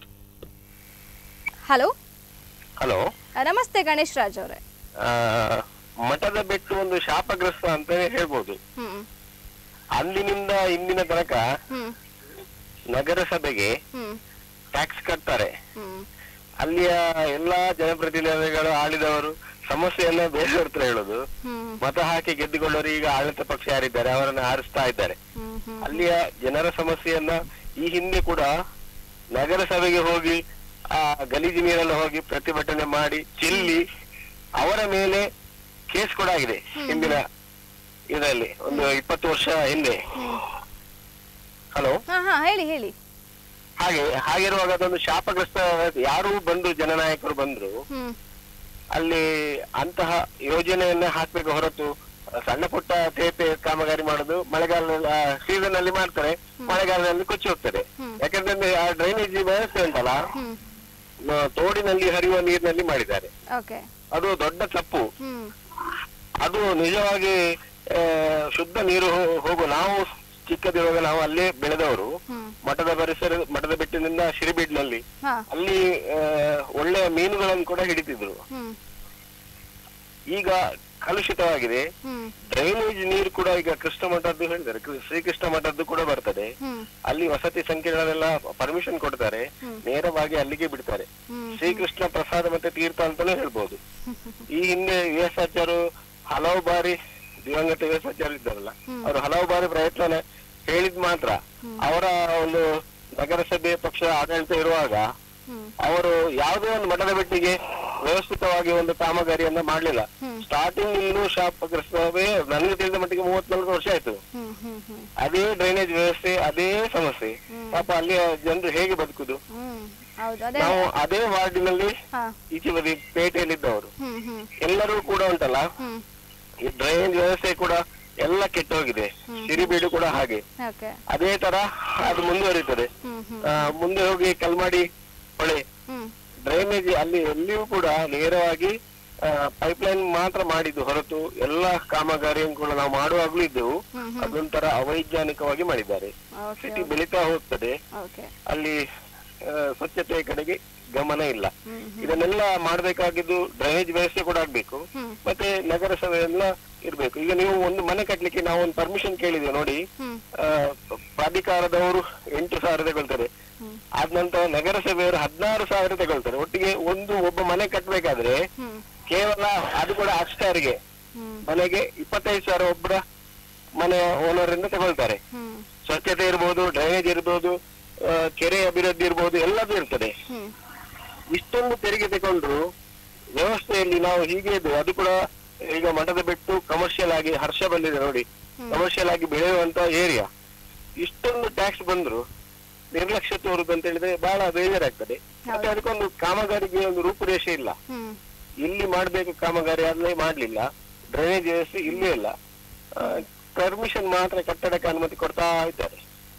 S2: ಹಲೋ
S4: ಹಲೋ
S2: ನಮಸ್ತೆ ಗಣೇಶ್ ರಾಜ್ ಅವರೇ
S4: ಮಠದ ಬೆಟ್ಟು ಒಂದು ಶಾಪಗ್ರಸ್ತ ಅಂತ ಹೇಳ್ಬೋದು
S2: ಹ್ಮ್
S4: ಅಂದಿನಿಂದ ಇಂದಿನ ತನಕ
S2: ಹ್ಮ್
S4: ನಗರಸಭೆಗೆ
S2: ಹ್ಮ್
S4: ಟ್ಯಾಕ್ಸ್ ಕಟ್ತಾರೆ
S2: ಹ್ಮ್
S4: ಅಲ್ಲಿಯ ಎಲ್ಲಾ ಜನಪ್ರತಿನಿಧಿಗಳು ಆಳಿದವರು ಸಮಸ್ಯೆಯನ್ನ ಬೇರೆಯವ್ರ ಹತ್ರ ಹೇಳೋದು
S2: ಹ್ಮ್
S4: ಮತ ಹಾಕಿ ಗೆದ್ದುಕೊಂಡವರು ಈಗ ಆಡಳಿತ ಪಕ್ಷ ಯಾರಿದ್ದಾರೆ ಅವರನ್ನ ಆರಿಸ್ತಾ ಇದ್ದಾರೆ
S2: ಹ್ಮ್ ಹ್ಮ್
S4: ಅಲ್ಲಿಯ ಜನರ ಸಮಸ್ಯೆಯನ್ನ ಈ ಹಿಂದೆ ಕೂಡ ನಗರಸಭೆಗೆ ಹೋಗಿ ಆ ಗಲೀಜು ನೀರೆಲ್ಲ ಹೋಗಿ ಪ್ರತಿಭಟನೆ ಮಾಡಿ ಚೆಲ್ಲಿ ಅವರ ಮೇಲೆ ಕೇಸ್ ಕೂಡ ಆಗಿದೆ ಹಿಂದಿನ ಇದರಲ್ಲಿ ಒಂದು ಇಪ್ಪತ್ತು ವರ್ಷ ಹಿಂದೆ ಹಲೋ
S2: ಹಾ ಹಾ ಹೇಳಿ ಹೇಳಿ
S4: ಹಾಗೆ ಹಾಗಿರುವಾಗ ಅದೊಂದು ಶಾಪಗ್ರಸ್ತ ಯಾರು ಬಂದ್ರು ಜನನಾಯಕರು ಬಂದ್ರು
S2: ಹ್ಮ್
S4: ಅಲ್ಲಿ ಅಂತಹ ಯೋಜನೆಯನ್ನ ಹಾಕ್ಬೇಕು ಹೊರತು ಸಣ್ಣ ಪುಟ್ಟ ತೇಪೆ ಕಾಮಗಾರಿ ಮಾಡುದು ಮಳೆಗಾಲ ಸೀಸನ್ ಅಲ್ಲಿ ಮಾಡ್ತಾರೆ ಮಳೆಗಾಲದಲ್ಲಿ ಕೊಚ್ಚಿ ಹೋಗ್ತದೆ ಯಾಕಂದ್ರೆ ಆ ಡ್ರೈನೇಜ್ ವ್ಯವಸ್ಥೆ ಉಂಟಲ್ಲ ನ- ತೋಡಿನಲ್ಲಿ ಹರಿಯುವ ನೀರಿನಲ್ಲಿ ಮಾಡಿದ್ದಾರೆ
S2: ಓಕೆ
S4: ಅದು ದೊಡ್ಡ ತಪ್ಪು
S2: ಹ್ಮ್
S4: ಅದು ನಿಜವಾಗಿ ಆ, ಶುದ್ಧ ನೀರು ಹೋ- ಹೋಗು ನಾವು ಚಿಕ್ಕದಿರುವಾಗ ನಾವು ಅಲ್ಲೇ ಬೆಳೆದವರು
S2: ಹ್ಮ್
S4: ಮಠದ ಪರಿಸರ ಮಠದ ಬೆಟ್ಟಿನಿಂದ ಶಿರಿಬೀಡ್ನಲ್ಲಿ
S2: ಹಾ
S4: ಅಲ್ಲಿ ಆ, ಒಳ್ಳೆಯ ಮೀನುಗಳನ್ನು ಕೂಡ ಹಿಡಿತಿದ್ರು
S2: ಹ್ಮ್
S4: ಈಗ ಕಲುಷಿತವಾಗಿದೆ
S2: ಹ್ಮ್
S4: ಡ್ರೈನೇಜ್ ನೀರು ಕೂಡ ಈಗ ಕೃಷ್ಣ ಮಠದ್ದು ಹೇಳಿದ್ದಾರೆ ಕೃ- ಶ್ರೀಕೃಷ್ಣ ಮಠದ್ದು ಕೂಡ ಬರ್ತದೆ
S2: ಹ್ಮ್
S4: ಅಲ್ಲಿ ವಸತಿ ಸಂಖ್ಯೆಗಳೆಲ್ಲ ಪರ್ಮಿಷನ್ ಕೊಡ್ತಾರೆ ನೇರವಾಗಿ ಅಲ್ಲಿಗೆ ಬಿಡ್ತಾರೆ
S2: ಹ್ಮ್.
S4: ಶ್ರೀಕೃಷ್ಣ ಪ್ರಸಾದ ಮತ್ತೆ ತೀರ್ಥ ಅಂತಾನೂ ಹೇಳ್ಬೋದು ಈ ಹಿಂದೆ ವಿ ಎಸ್ ಆಚಾರ್ಯರು ಹಲವು ಬಾರಿ ದಿವಂಗತ ವಿ ಎಸ್ ಆಚಾರ್ಯ ಇದ್ದಾರಲ್ಲ ಅವರು ಹಲವು ಬಾರಿ ಪ್ರಯತ್ನ ಹೇಳಿದ್ ಮಾತ್ರ ಅವರ ಒಂದು ನಗರಸಭೆ ಪಕ್ಷ ಆಡಳಿತ ಇರುವಾಗ ಅವರು ಯಾವುದೇ ಒಂದು ಮಠದ ಬೆಟ್ಟಿಗೆ ವ್ಯವಸ್ಥಿತವಾಗಿ ಒಂದು ಕಾಮಗಾರಿಯನ್ನ ಮಾಡ್ಲಿಲ್ಲ ಸ್ಟಾರ್ಟಿಂಗ್ ಇನ್ನೂ ಶಾಪಗ್ರಸ್ತವೇ ನನಗೆ ತಿಳಿದ ಮಟ್ಟಿಗೆ ಮೂವತ್ನಾಲ್ಕು ವರ್ಷ ಆಯ್ತು
S2: ಹ್ಮ್ ಹ್ಮ್ ಹ್ಮ್
S4: ಅದೇ ಡ್ರೈನೇಜ್ ವ್ಯವಸ್ಥೆ ಅದೇ ಸಮಸ್ಯೆ ಪಾಪ ಅಲ್ಲಿಯ ಜನರು ಹೇಗೆ ಬದುಕುದು
S2: ಹ್ಮ್ ಹೌದು ಅದೇ
S4: ನಾವು ಅದೇ ವಾರ್ಡಿನಲ್ಲಿ
S2: ಹಾ
S4: ಈಚೆ ಬದಿ ಪೇಟೆಯಲ್ಲಿದ್ದವರು
S2: ಹ್ಮ್ ಹ್ಮ್
S4: ಎಲ್ಲರೂ ಕೂಡ ಉಂಟಲ್ಲ
S2: ಹ್ಮ್
S4: ಈ ಡ್ರೈನೇಜ್ ವ್ಯವಸ್ಥೆ ಕೂಡ ಎಲ್ಲ ಕೆಟ್ಟೋಗಿದೆ ಸಿರಿಬೀಡು ಕೂಡ ಹಾಗೆ
S2: ಓಕೆ
S4: ಅದೇ ತರ ಅದು ಮುಂದುವರಿತದೆ
S2: ಹ್ಮ್ ಹ್ಮ್
S4: ಆ, ಮುಂದೆ ಹೋಗಿ ಕಲ್ಮಾಡಿ ಹೊಳೆ
S2: ಹ್ಮ್
S4: ಡ್ರೈನೇಜ್ ಅಲ್ಲಿ ಎಲ್ಲಿಯೂ ಕೂಡ ನೇರವಾಗಿ ಪೈಪ್ಲೈನ್ ಮಾತ್ರ ಮಾಡಿದ್ದು ಹೊರತು ಎಲ್ಲಾ ಕಾಮಗಾರಿಯನ್ನು ಕೂಡ ನಾವು ಮಾಡುವಾಗ್ಲೂ ಇದ್ದೆವು ಅದೊಂಥರ ಅವೈಜ್ಞಾನಿಕವಾಗಿ ಮಾಡಿದ್ದಾರೆ
S2: ಓಕೆ
S4: ಸಿಟಿ ಬೆಳೀತಾ ಹೋಗ್ತದೆ
S2: ಓಕೆ
S4: ಅಲ್ಲಿ ಆ, ಸ್ವಚ್ಛತೆಯ ಕಡೆಗೆ ಗಮನ ಇಲ್ಲ ಇದನ್ನೆಲ್ಲ ಮಾಡಬೇಕಾಗಿದ್ದು ಡ್ರೈನೇಜ್ ವ್ಯವಸ್ಥೆ ಕೂಡ ಆಗ್ಬೇಕು ಮತ್ತೆ ನಗರಸಭೆ ಎಲ್ಲ ಇರ್ಬೇಕು ಈಗ ನೀವು ಒಂದು ಮನೆ ಕಟ್ಲಿಕ್ಕೆ ನಾವು ಒಂದು ಪರ್ಮಿಷನ್ ಕೇಳಿದ್ವಿ ನೋಡಿ ಆ, ಪ್ರಾಧಿಕಾರದವರು ಎಂಟು ಸಾವಿರ ತಗೊಳ್ತಾರೆ ಆದ ನಂತರ ನಗರಸಭೆಯವರು ಹದಿನಾರು ಸಾವಿರ ತಗೊಳ್ತಾರೆ ಒಟ್ಟಿಗೆ ಒಂದು ಒಬ್ಬ ಮನೆ ಕಟ್ಟಬೇಕಾದ್ರೆ ಕೇವಲ ಅದು ಕೂಡ ಅಷ್ಟಾರಿಗೆ ಮನೆಗೆ ಇಪ್ಪತ್ತೈದು ಸಾವಿರ ಒಬ್ಬರ ಮನೆಯ ಓನರ್ ಇಂದ ತಗೊಳ್ತಾರೆ
S2: ಹ್ಮ್
S4: ಸ್ವಚ್ಛತೆ ಇರ್ಬೋದು ಡ್ರೈನೇಜ್ ಇರ್ಬೋದು ಆ, ಕೆರೆ ಅಭಿವೃದ್ಧಿ ಇರ್ಬೋದು ಎಲ್ಲದೂ ಇರ್ತದೆ
S2: ಹ್ಮ್
S4: ಇಷ್ಟೊಂದು ತೆರಿಗೆ ತಗೊಂಡ್ರು ವ್ಯವಸ್ಥೆಯಲ್ಲಿ ನಾವು ಹೀಗೆ ಇದ್ದೇವೆ ಅದು ಕೂಡ ಈಗ ಮಠದ ಬಿಟ್ಟು ಕಮರ್ಷಿಯಲ್ ಆಗಿ ಹರ್ಷ ಬಂದಿದೆ ನೋಡಿ ಕಮರ್ಷಿಯಲ್ ಆಗಿ ಬೆಳೆಯುವಂತ ಏರಿಯಾ ಇಷ್ಟೊಂದು ಟ್ಯಾಕ್ಸ್ ಬಂದ್ರು ನಿರ್ಲಕ್ಷ್ಯ ತೋರುದು ಅಂತ ಹೇಳಿದ್ರೆ ಬಹಳ ಬೇಜಾರಾಗ್ತದೆ ಮತ್ತೆ ಅದಕ್ಕೊಂದು ಕಾಮಗಾರಿಗೆ ಒಂದು ರೂಪುರೇಷೆ ಇಲ್ಲ
S2: ಹ್ಮ್
S4: ಇಲ್ಲಿ ಮಾಡ್ಬೇಕು ಕಾಮಗಾರಿ ಅಲ್ಲೇ ಮಾಡ್ಲಿಲ್ಲ ಡ್ರೈನೇಜ್ ವ್ಯವಸ್ಥೆ ಇಲ್ಲೇ ಇಲ್ಲ ಪರ್ಮಿಷನ್ ಮಾತ್ರ ಕಟ್ಟಡಕ್ಕೆ ಅನುಮತಿ ಕೊಡ್ತಾ ಇದ್ದಾರೆ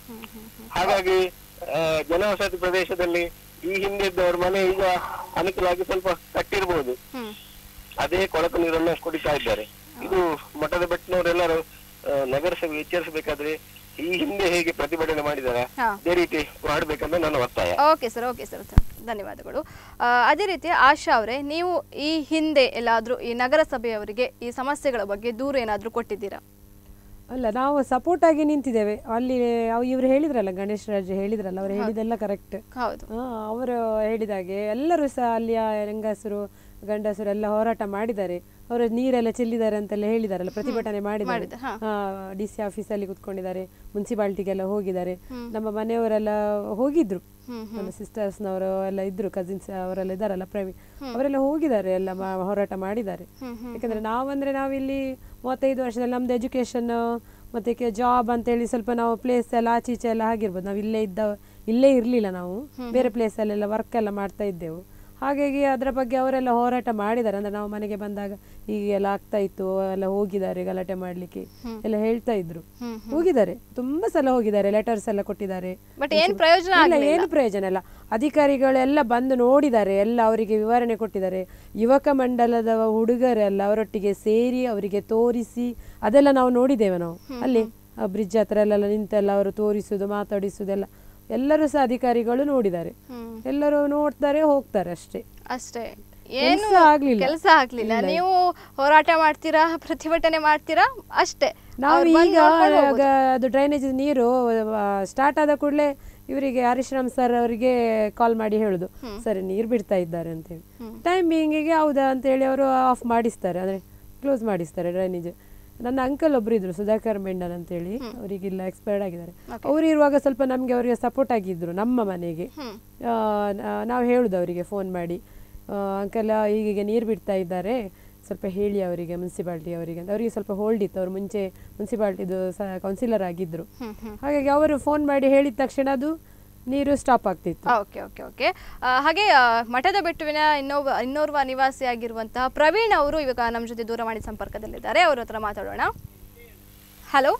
S4: ಹಾಗಾಗಿ ಆ, ಜನವಸತಿ ಪ್ರದೇಶದಲ್ಲಿ ಈ ಹಿಂದೆ ಇದ್ದವ್ರ ಮನೆ ಈಗ ಅನುಕೂಲವಾಗಿ ಸ್ವಲ್ಪ ಕಟ್ಟಿರ್ಬೋದು
S2: ಹ್ಮ್
S4: ಅದೇ ಕೊಳಕು ನೀರನ್ನ ಕುಡಿತಾ ಇದ್ದಾರೆ ಇದು ಮಠದ ಬೆಟ್ಟನವರೆಲ್ಲರೂ ಆ, ನಗರಸಭೆ ಎಚ್ಚರಿಸಬೇಕಾದ್ರೆ ಈ ಹಿಂದೆ ಹೇಗೆ ಪ್ರತಿಭಟನೆ ಮಾಡಿದಾರ
S2: ಹಾ.
S4: ಅದೇ ರೀತಿ ಮಾಡ್ಬೇಕಂತ ನನ್ನ ಒತ್ತಾಯ
S2: ಓಕೆ ಸರ್ ಓಕೆ ಸರ್ ಧನ್ಯವಾದಗಳು ಆ, ಅದೇ ರೀತಿ ಆಶಾ ಅವರೇ ನೀವು ಈ ಹಿಂದೆ ಎಲ್ಲಾದರೂ ಈ ನಗರಸಭೆಯವರಿಗೆ ಈ ಸಮಸ್ಯೆಗಳ ಬಗ್ಗೆ ದೂರು ಏನಾದರೂ ಕೊಟ್ಟಿದ್ದೀರಾ
S3: ಅಲ್ಲ ನಾವು ಸಪೋರ್ಟ್ ಆಗಿ ನಿಂತಿದ್ದೇವೆ ಅಲ್ಲಿ ಅವ್ ಇವ್ರು ಹೇಳಿದ್ರಲ್ಲ ಗಣೇಶ್ ರಾಜ್ ಹೇಳಿದ್ರಲ್ಲ ಅವ್ರು ಹೇಳಿದೆಲ್ಲ ಕರೆಕ್ಟ್
S2: ಹೌದು
S3: ಅವರು ಹೇಳಿದಾಗೆ ಎಲ್ಲರೂ ಸಹ ಅಲ್ಲಿಯ ಹೆಂಗಸರು ಗಂಡಸರು ಎಲ್ಲ ಹೋರಾಟ ಮಾಡಿದ್ದಾರೆ ಅವರು ನೀರೆಲ್ಲ ಚೆಲ್ಲಿದ್ದಾರೆ ಅಂತೆಲ್ಲ ಹೇಳಿದಾರಲ್ಲ ಪ್ರತಿಭಟನೆ ಮಾಡಿದ್ದಾರೆ
S2: ಮಾಡಿದ, ಹಾ.
S3: ಡಿ ಸಿ ಆಫೀಸಲ್ಲಿ ಕುತ್ಕೊಂಡಿದ್ದಾರೆ ಮುನ್ಸಿಪಾಲ್ಟಿಗೆಲ್ಲ ಹೋಗಿದ್ದಾರೆ ನಮ್ಮ ಮನೆಯವರೆಲ್ಲ ಹೋಗಿದ್ರು ನನ್ನ ಸಿಸ್ಟರ್ಸ್ನವರು ಎಲ್ಲ ಇದ್ರು ಕಸಿನ್ಸ್ ಅವರೆಲ್ಲ ಇದ್ದಾರಲ್ಲ ಪ್ರವೀಣ್ ಅವರೆಲ್ಲ ಹೋಗಿದ್ದಾರೆ ಎಲ್ಲ ಮಾ- ಹೋರಾಟ ಮಾಡಿದ್ದಾರೆ ಯಾಕಂದ್ರೆ ನಾವಂದ್ರೆ ನಾವಿಲ್ಲಿ ಮೂವತ್ತೈದು ವರ್ಷದಲ್ಲಿ ನಮ್ದು ಎಜುಕೇಶನ್ ಮತ್ತೆ ಜಾಬ್ ಅಂತೇಳಿ ಸ್ವಲ್ಪ ನಾವು ಪ್ಲೇಸ್ ಎಲ್ಲ ಆಚೆ ಈಚೆ ಎಲ್ಲ ಆಗಿರ್ಬೋದು ನಾವು ಇಲ್ಲೇ ಇದ್ದ ಇಲ್ಲೇ ಇರಲಿಲ್ಲ ನಾವು ಬೇರೆ ಪ್ಲೇಸಲ್ಲೆಲ್ಲ ವರ್ಕ್ ಎಲ್ಲ ಮಾಡ್ತಾ ಇದ್ದೆವು ಹಾಗಾಗಿ ಅದರ ಬಗ್ಗೆ ಅವರೆಲ್ಲ ಹೋರಾಟ ಮಾಡಿದ್ದಾರೆ ಅಂದ್ರೆ ನಾವು ಮನೆಗೆ ಬಂದಾಗ ಹೀಗೆಲ್ಲ ಆಗ್ತಾ ಇತ್ತು ಎಲ್ಲ ಹೋಗಿದ್ದಾರೆ ಗಲಾಟೆ ಮಾಡ್ಲಿಕ್ಕೆ ಎಲ್ಲ ಹೇಳ್ತಾ ಇದ್ರು ಹೋಗಿದ್ದಾರೆ ತುಂಬಾ ಸಲ ಹೋಗಿದ್ದಾರೆ ಲೆಟರ್ಸ್ ಎಲ್ಲ ಕೊಟ್ಟಿದ್ದಾರೆ
S2: ಬಟ್ ಏನ್ ಪ್ರಯೋಜನ
S3: ಇಲ್ಲ ಏನು ಪ್ರಯೋಜನ ಇಲ್ಲ ಅಧಿಕಾರಿಗಳೆಲ್ಲ ಬಂದು ನೋಡಿದ್ದಾರೆ ಎಲ್ಲ ಅವರಿಗೆ ವಿವರಣೆ ಕೊಟ್ಟಿದ್ದಾರೆ ಯುವಕ ಮಂಡಲದ ಹುಡುಗರೆಲ್ಲ ಅವರೊಟ್ಟಿಗೆ ಸೇರಿ ಅವರಿಗೆ ತೋರಿಸಿ ಅದೆಲ್ಲ ನಾವು ನೋಡಿದ್ದೇವೆ ನಾವು ಅಲ್ಲಿ ಬ್ರಿಡ್ಜ್ ಹತ್ರ ಎಲ್ಲ ನಿಂತೆಲ್ಲ ಅವರು ತೋರಿಸುದು ಮಾತಾಡಿಸುದೆಲ್ಲ ಎಲ್ಲರೂ ಸಹ ಅಧಿಕಾರಿಗಳು ನೋಡಿದ್ದಾರೆ ಎಲ್ಲರೂ ನೋಡ್ತಾರೆ ಹೋಗ್ತಾರೆ ಅಷ್ಟೇ
S2: ಅಷ್ಟೇ ಏನು
S3: ಕೆಲ್ಸ ಆಗ್ಲಿಲ್ಲ.
S2: ಕೆಲಸ ಆಗ್ಲಿಲ್ಲ ನೀವು ಹೋರಾಟ ಮಾಡ್ತೀರಾ ಪ್ರತಿಭಟನೆ ಮಾಡ್ತೀರಾ ಅಷ್ಟೇ
S3: ನಾವು
S2: ಅವ್ರು ಬಂದು
S3: ಈಗ
S2: ನೋಡ್ಕೊಂಡು ಹೋಗೋದು.
S3: ಆಗ ಅದು ಡ್ರೈನೇಜ್ ನೀರು ಸ್ಟಾರ್ಟ್ ಆದ ಕೂಡಲೇ ಇವರಿಗೆ ಹರೀಶ್ ರಾಮ್ ಸರ್ ಅವರಿಗೆ ಕಾಲ್ ಮಾಡಿ ಹೇಳುದು ಸರಿ ನೀರು ಬಿಡ್ತಾ ಇದ್ದಾರೆ ಅಂತೇಳಿ ಟೈಮಿಂಗಿಗೆ ಹೌದಾ ಅಂತೇಳಿ ಅವರು ಆಫ್ ಮಾಡಿಸ್ತಾರೆ ಅಂದ್ರೆ ಕ್ಲೋಸ್ ಮಾಡಿಸ್ತಾರೆ ಡ್ರೈನೇಜ್ ನನ್ನ ಅಂಕಲ್ ಒಬ್ರು ಇದ್ರು ಸುಧಾಕರ್ ಮೆಂಡನ್ ಅಂತೇಳಿ ಅವರಿಗಿಲ್ಲ ಎಕ್ಸ್ಪೈರ್ಡ್ ಆಗಿದ್ದಾರೆ ಅವರು ಇರುವಾಗ ಸ್ವಲ್ಪ ನಮಗೆ ಅವರಿಗೆ ಸಪೋರ್ಟ್ ಆಗಿದ್ರು ನಮ್ಮ ಮನೆಗೆ ಆ, ನಾ- ನಾವು ಹೇಳುದು ಅವರಿಗೆ ಫೋನ್ ಮಾಡಿ ಅಂಕಲ್ ಹೀಗೆ ನೀರು ಬಿಡ್ತಾ ಇದ್ದಾರೆ ಸ್ವಲ್ಪ ಹೇಳಿ ಅವರಿಗೆ ಮುನ್ಸಿಪಾಲ್ಟಿ ಅವರಿಗೆ ಅಂತ ಅವರಿಗೆ ಸ್ವಲ್ಪ ಹೋಲ್ಡ್ ಇತ್ತು ಅವರು ಮುಂಚೆ ಮುನ್ಸಿಪಾಲ್ಟಿದು ಸಹ ಕೌನ್ಸಿಲರ್ ಆಗಿದ್ರು ಹಾಗಾಗಿ ಅವರು ಫೋನ್ ಮಾಡಿ ಹೇಳಿದ ತಕ್ಷಣ ಅದು ನೀರು ಸ್ಟಾಪ್ ಆಗ್ತಿತ್ತು
S2: ಓಕೆ ಓಕೆ ಓಕೆ ಹಾಗೆ ಆ, ಮಠದ ಬೆಟ್ಟುವಿನ ಇನ್ನೊಬ್ಬ ಇನ್ನೋರ್ವ ನಿವಾಸಿಯಾಗಿರುವಂತಹ ಪ್ರವೀಣ್ ಅವರು ಇವಾಗ ನಮ್ಮ ಜೊತೆ ದೂರವಾಣಿ ಸಂಪರ್ಕದಲ್ಲಿದ್ದಾರೆ ಅವ್ರ ಹತ್ರ ಮಾತಾಡೋಣ ಹಲೋ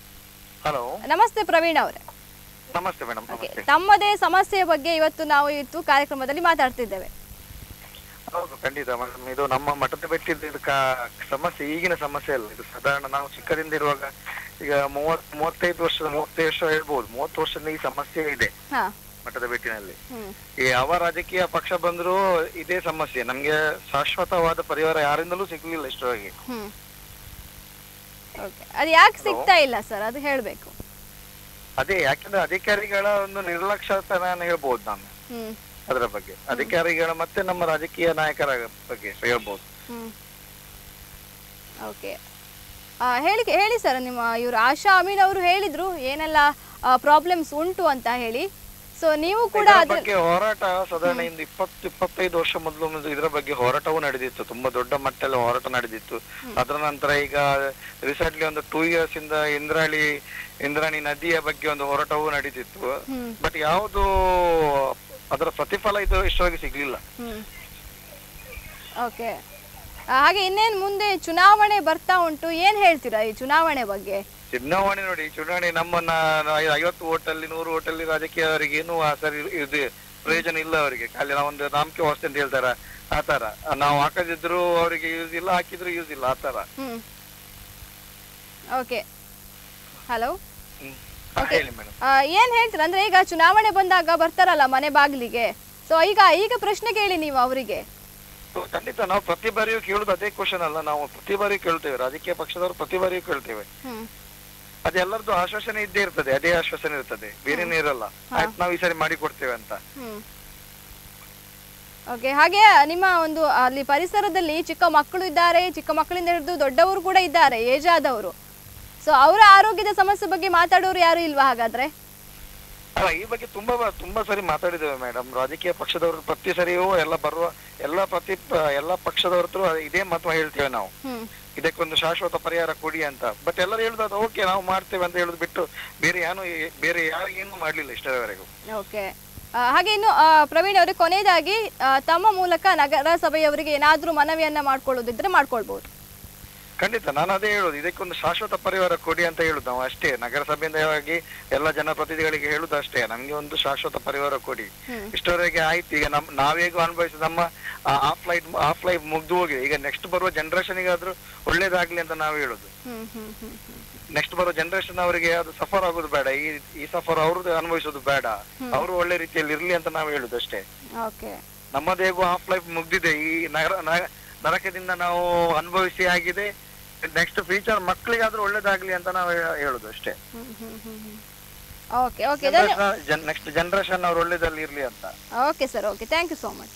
S6: ಹಲೋ
S2: ನಮಸ್ತೆ ಪ್ರವೀಣ್ ಅವರೇ
S6: ನಮಸ್ತೆ ಮೇಡಮ್
S2: ಓಕೆ
S6: ನಮಸ್ತೆ
S2: ತಮ್ಮದೇ ಸಮಸ್ಯೆಯ ಬಗ್ಗೆ ಇವತ್ತು ನಾವು ಇವತ್ತು ಕಾರ್ಯಕ್ರಮದಲ್ಲಿ ಮಾತಾಡ್ತಿದ್ದೇವೆ
S6: ಹೌದು ಖಂಡಿತ ಮೇಡಮ್ ಇದು ನಮ್ಮ ಮಠದ ಬೆಟ್ಟಿದ ಇದು ಕಾ- ಸಮಸ್ಯೆ ಈಗಿನ ಸಮಸ್ಯೆ ಅಲ್ಲ ಇದು ಸಾಧಾರಣ ನಾವು ಚಿಕ್ಕದಿಂದ ಇರುವಾಗ ಈಗ ಮೂವತ್ ಮೂವತ್ತೈದು ವರ್ಷದ ಮೂವತ್ತೈದು ವರ್ಷ ಹೇಳ್ಬೋದು ಮೂವತ್ತು ವರ್ಷದಿಂದ ಈ ಸಮಸ್ಯೆ ಇದೆ
S2: ಹಾ
S6: ಮಠದ ಬೆಟ್ಟಿನಲ್ಲಿ
S2: ಹ್ಮ್
S6: ಈ ಯಾವ ರಾಜಕೀಯ ಪಕ್ಷ ಬಂದರೂ ಇದೇ ಸಮಸ್ಯೆ ನಮ್ಗೆ ಶಾಶ್ವತವಾದ ಪರಿಹಾರ ಯಾರಿಂದಲೂ ಸಿಗ್ಲಿಲ್ಲ ಇಷ್ಟರವರೆಗೆ
S2: ಹ್ಮ್ ಓಕೆ ಅದು ಯಾಕೆ ಸಿಗ್ತಾ ಇಲ್ಲ ಸರ್ ಅದು ಹೇಳಬೇಕು
S6: ಅದೇ ಯಾಕಂದ್ರೆ ಅಧಿಕಾರಿಗಳ ಒಂದು ನಿರ್ಲಕ್ಷ್ಯತನ ಹೇಳ್ಬೋದು ನಾನು
S2: ಹ್ಮ್
S6: ಅದರ ಬಗ್ಗೆ ಅಧಿಕಾರಿಗಳ ಮತ್ತೆ ನಮ್ಮ ರಾಜಕೀಯ ನಾಯಕರ ಬಗ್ಗೆ ಹೇಳ್ಬೋದು
S2: ಹ್ಮ್ ಓಕೆ ಹೇಳಿ ಹೇಳಿ ಸರ್ ನಿಮ್ಮ ಇವರು ಆಶಾ ಅಮೀನ್ ಅವರು ಹೇಳಿದ್ರು ಏನೆಲ್ಲ ಪ್ರಾಬ್ಲಮ್ಸ್ ಉಂಟು ಅಂತ ಹೇಳಿ ಸೊ ನೀವು ಕೂಡ
S6: ಇದರ
S2: ಅದ್ರ
S6: ಬಗ್ಗೆ ಹೋರಾಟ ಸಾಧಾರಣ ಇಂದು ಇಪ್ಪತ್ತು ಇಪ್ಪತ್ತೈದು ವರ್ಷ ಮೊದಲು ಒಂದು ಇದರ ಬಗ್ಗೆ ಹೋರಾಟವೂ ನಡೆದಿತ್ತು ತುಂಬಾ ದೊಡ್ಡ ಮಟ್ಟದಲ್ಲಿ ಹೋರಾಟ ನಡೆದಿತ್ತು ಅದರ ನಂತರ ಈಗ ರೀಸೆಂಟ್ಲಿ ಒಂದು ಟೂ ಇಯರ್ಸ್ ಇಂದ ಇಂದ್ರಾಳಿ ಇಂದ್ರಾಣಿ ನದಿಯ ಬಗ್ಗೆ ಒಂದು ಹೋರಾಟವೂ ನಡೀತಿತ್ತು
S2: ಹ್ಮ್
S6: ಬಟ್ ಯಾವುದು ಅದರ ಪ್ರತಿಫಲ ಇದು ಇಷ್ಟವಾಗಿ ಸಿಗ್ಲಿಲ್ಲ
S2: ಹ್ಮ್ ಓಕೆ ಹಾಗೆ ಇನ್ನೇನು ಮುಂದೆ ಚುನಾವಣೆ ಬರ್ತಾ ಉಂಟು ಏನ್ ಹೇಳ್ತೀರಾ ಈ ಚುನಾವಣೆ ಬಗ್ಗೆ
S6: ಚುನಾವಣೆ ನೋಡಿ ಚುನಾವಣೆ ನಮ್ಮನ್ನ ಐ- ಐವತ್ತು ಓಟಲ್ಲಿ ನೂರು ಓಟಲ್ಲಿ ರಾಜಕೀಯವರಿಗೆ ಏನು ಆ ಸರಿ ಇದು ಪ್ರಯೋಜನ ಇಲ್ಲ ಅವರಿಗೆ ಖಾಲಿ ನಾವೊಂದು ನಾಮಕೆ ವಾಸ್ತೆ ಅಂತ ಹೇಳ್ತಾರ ಆ ತರ ನಾವು ಹಾಕದಿದ್ರು ಅವರಿಗೆ ಯೂಸ್ ಇಲ್ಲ ಹಾಕಿದ್ರು ಯೂಸ್ ಇಲ್ಲ ಆ ತರ
S2: ಹ್ಮ್ ಓಕೆ ಹಲೋ
S6: ಹ್ಮ್. ಹಾ, ಹೇಳಿ ಮೇಡಮ್
S2: ಏನ್ ಹೇಳ್ತೀರಾ ಅಂದ್ರೆ ಈಗ ಚುನಾವಣೆ ಬಂದಾಗ ಬರ್ತಾರಲ್ಲ ಮನೆ ಬಾಗಿಲಿಗೆ ಸೊ ಈಗ ಈಗ ಪ್ರಶ್ನೆ ಕೇಳಿ ನೀವು ಅವರಿಗೆ
S6: ಖಂಡಿತ ನಾವು ಪ್ರತಿ ಬಾರಿಯೂ ಕೇಳುದು ಅದೇ ಕ್ವಶನ್ ಅಲ್ಲ ನಾವು ಪ್ರತಿ ಬಾರಿಯೂ ಕೇಳ್ತೇವೆ ರಾಜಕೀಯ ಪಕ್ಷದವರು ಪ್ರತಿ ಬಾರಿಯೂ ಕೇಳ್ತೇವೆ
S2: ಹ್ಮ್
S6: ಅದೆಲ್ಲರದ್ದು ಆಶ್ವಾಸನೆ ಇದ್ದೇ ಇರ್ತದೆ ಅದೇ ಆಶ್ವಾಸನೆ ಇರ್ತದೆ ಬೇರೆನೇ ಇರಲ್ಲ ಆಯ್ತು ನಾವು ಈ ಸರಿ ಮಾಡಿ ಕೊಡ್ತೇವೆ ಅಂತ
S2: ಹ್ಮ್ ಓಕೆ ಹಾಗೆ ನಿಮ್ಮ ಒಂದು ಅಲ್ಲಿ ಪರಿಸರದಲ್ಲಿ ಚಿಕ್ಕ ಮಕ್ಕಳು ಇದ್ದಾರೆ ಚಿಕ್ಕ ಮಕ್ಕಳಿಂದ ಹಿಡಿದು ದೊಡ್ಡವರು ಕೂಡ ಇದ್ದಾರೆ ಏಜ್ ಆದವರು ಸೊ ಅವರ ಆರೋಗ್ಯದ ಸಮಸ್ಯೆ ಬಗ್ಗೆ ಮಾತಾಡೋರು ಯಾರು ಇಲ್ವಾ ಹಾಗಾದ್ರೆ
S6: ಅಲ್ಲ ಈ ಬಗ್ಗೆ ತುಂಬಾ ಬ- ತುಂಬಾ ಸರಿ ಮಾತಾಡಿದ್ದೇವೆ ಮೇಡಮ್ ರಾಜಕೀಯ ಪಕ್ಷದವರು ಪ್ರತಿ ಸರಿಯೂ ಎಲ್ಲ ಬರುವ ಎಲ್ಲ ಪ್ರತಿ ಪ- ಎಲ್ಲ ಪಕ್ಷದವ್ರ ಹತ್ರ ಇದೇ ಮಹತ್ವ ಹೇಳ್ತೇವೆ ನಾವು
S2: ಹ್ಮ್
S6: ಇದಕ್ಕೊಂದು ಶಾಶ್ವತ ಪರಿಹಾರ ಕೊಡಿ ಅಂತ ಬಟ್ ಎಲ್ಲರೂ ಹೇಳುದು ಓಕೆ ನಾವು ಮಾಡ್ತೇವೆ ಅಂತ ಹೇಳುದು ಬಿಟ್ಟು ಬೇರೆ ಯಾನು ಬೇರೆ ಯಾರಿಗೇನು ಮಾಡ್ಲಿಲ್ಲ ಇಷ್ಟರವರೆಗೂ
S2: ಓಕೆ ಹಾಗೆ ಇನ್ನು ಆ, ಪ್ರವೀಣ್ ಅವರೇ ಕೊನೆಯದಾಗಿ ಆ, ತಮ್ಮ ಮೂಲಕ ನಗರಸಭೆಯವರಿಗೆ ಏನಾದರೂ ಮನವಿಯನ್ನ ಮಾಡ್ಕೊಳ್ಳೋದಿದ್ರೆ ಮಾಡ್ಕೊಳ್ಬಹುದು
S6: ಖಂಡಿತ ನಾನು ಅದೇ ಹೇಳುದು ಇದಕ್ಕೊಂದು ಶಾಶ್ವತ ಪರಿಹಾರ ಕೊಡಿ ಅಂತ ಹೇಳುದು ನಾವು ಅಷ್ಟೇ ನಗರಸಭೆಯಿಂದ ಆಗಿ ಎಲ್ಲ ಜನಪ್ರತಿನಿಧಿಗಳಿಗೆ ಹೇಳುದು ಅಷ್ಟೇ ನಮ್ಗೆ ಒಂದು ಶಾಶ್ವತ ಪರಿಹಾರ ಕೊಡಿ ಇಷ್ಟವರೆಗೆ ಆಯ್ತು ಈಗ ನಮ್ ನಾವೇಗೂ ಅನುಭವಿಸಿದ ನಮ್ಮ ಆಫ್ ಲೈಫ್ ಆಫ್ ಲೈಫ್ ಮುಗ್ದು ಹೋಗಿದೆ ಈಗ ನೆಕ್ಸ್ಟ್ ಬರುವ ಜನರೇಷನ್ಗಾದ್ರೂ ಒಳ್ಳೇದಾಗ್ಲಿ ಅಂತ ನಾವು ಹೇಳುದು
S2: ಹ್ಮ್ ಹ್ಮ್ ಹ್ಮ್ ಹ್ಮ್
S6: ನೆಕ್ಸ್ಟ್ ಬರೋ ಜನರೇಷನ್ ಅವರಿಗೆ ಅದು ಸಫರ್ ಆಗೋದು ಬೇಡ ಈ ಈ ಸಫರ್ ಅವ್ರದ್ದು ಅನುಭವಿಸೋದು ಬೇಡ ಅವರು ಒಳ್ಳೆ ರೀತಿಯಲ್ಲಿ ಇರ್ಲಿ ಅಂತ ನಾವು ಹೇಳುದು ಅಷ್ಟೇ
S2: ಓಕೆ
S6: ನಮ್ಮದು ಹೇಗೂ ಹಾಫ್ ಲೈಫ್ ಮುಗ್ದಿದೆ ಈ ನಗರ ನ- ನರಕದಿಂದ ನಾವು ಅನುಭವಿಸಿ ಆಗಿದೆ ನೆಕ್ಸ್ಟ್ ಫ್ಯೂಚರ್ ಮಕ್ಕಳಿಗಾದ್ರೂ ಒಳ್ಳೇದಾಗ್ಲಿ ಅಂತ ನಾವು ಹೇ- ಹೇಳುದು ಅಷ್ಟೇ
S2: ಓಕೆ ಓಕೆ ಧನ್ಯ
S6: ನೆಕ್ಸ್ಟ್ ಜನರೇಷನ್ ಅವ್ರು ಒಳ್ಳೇದಲ್ಲಿ ಇರ್ಲಿ ಅಂತ
S2: okay sir okay thank you so much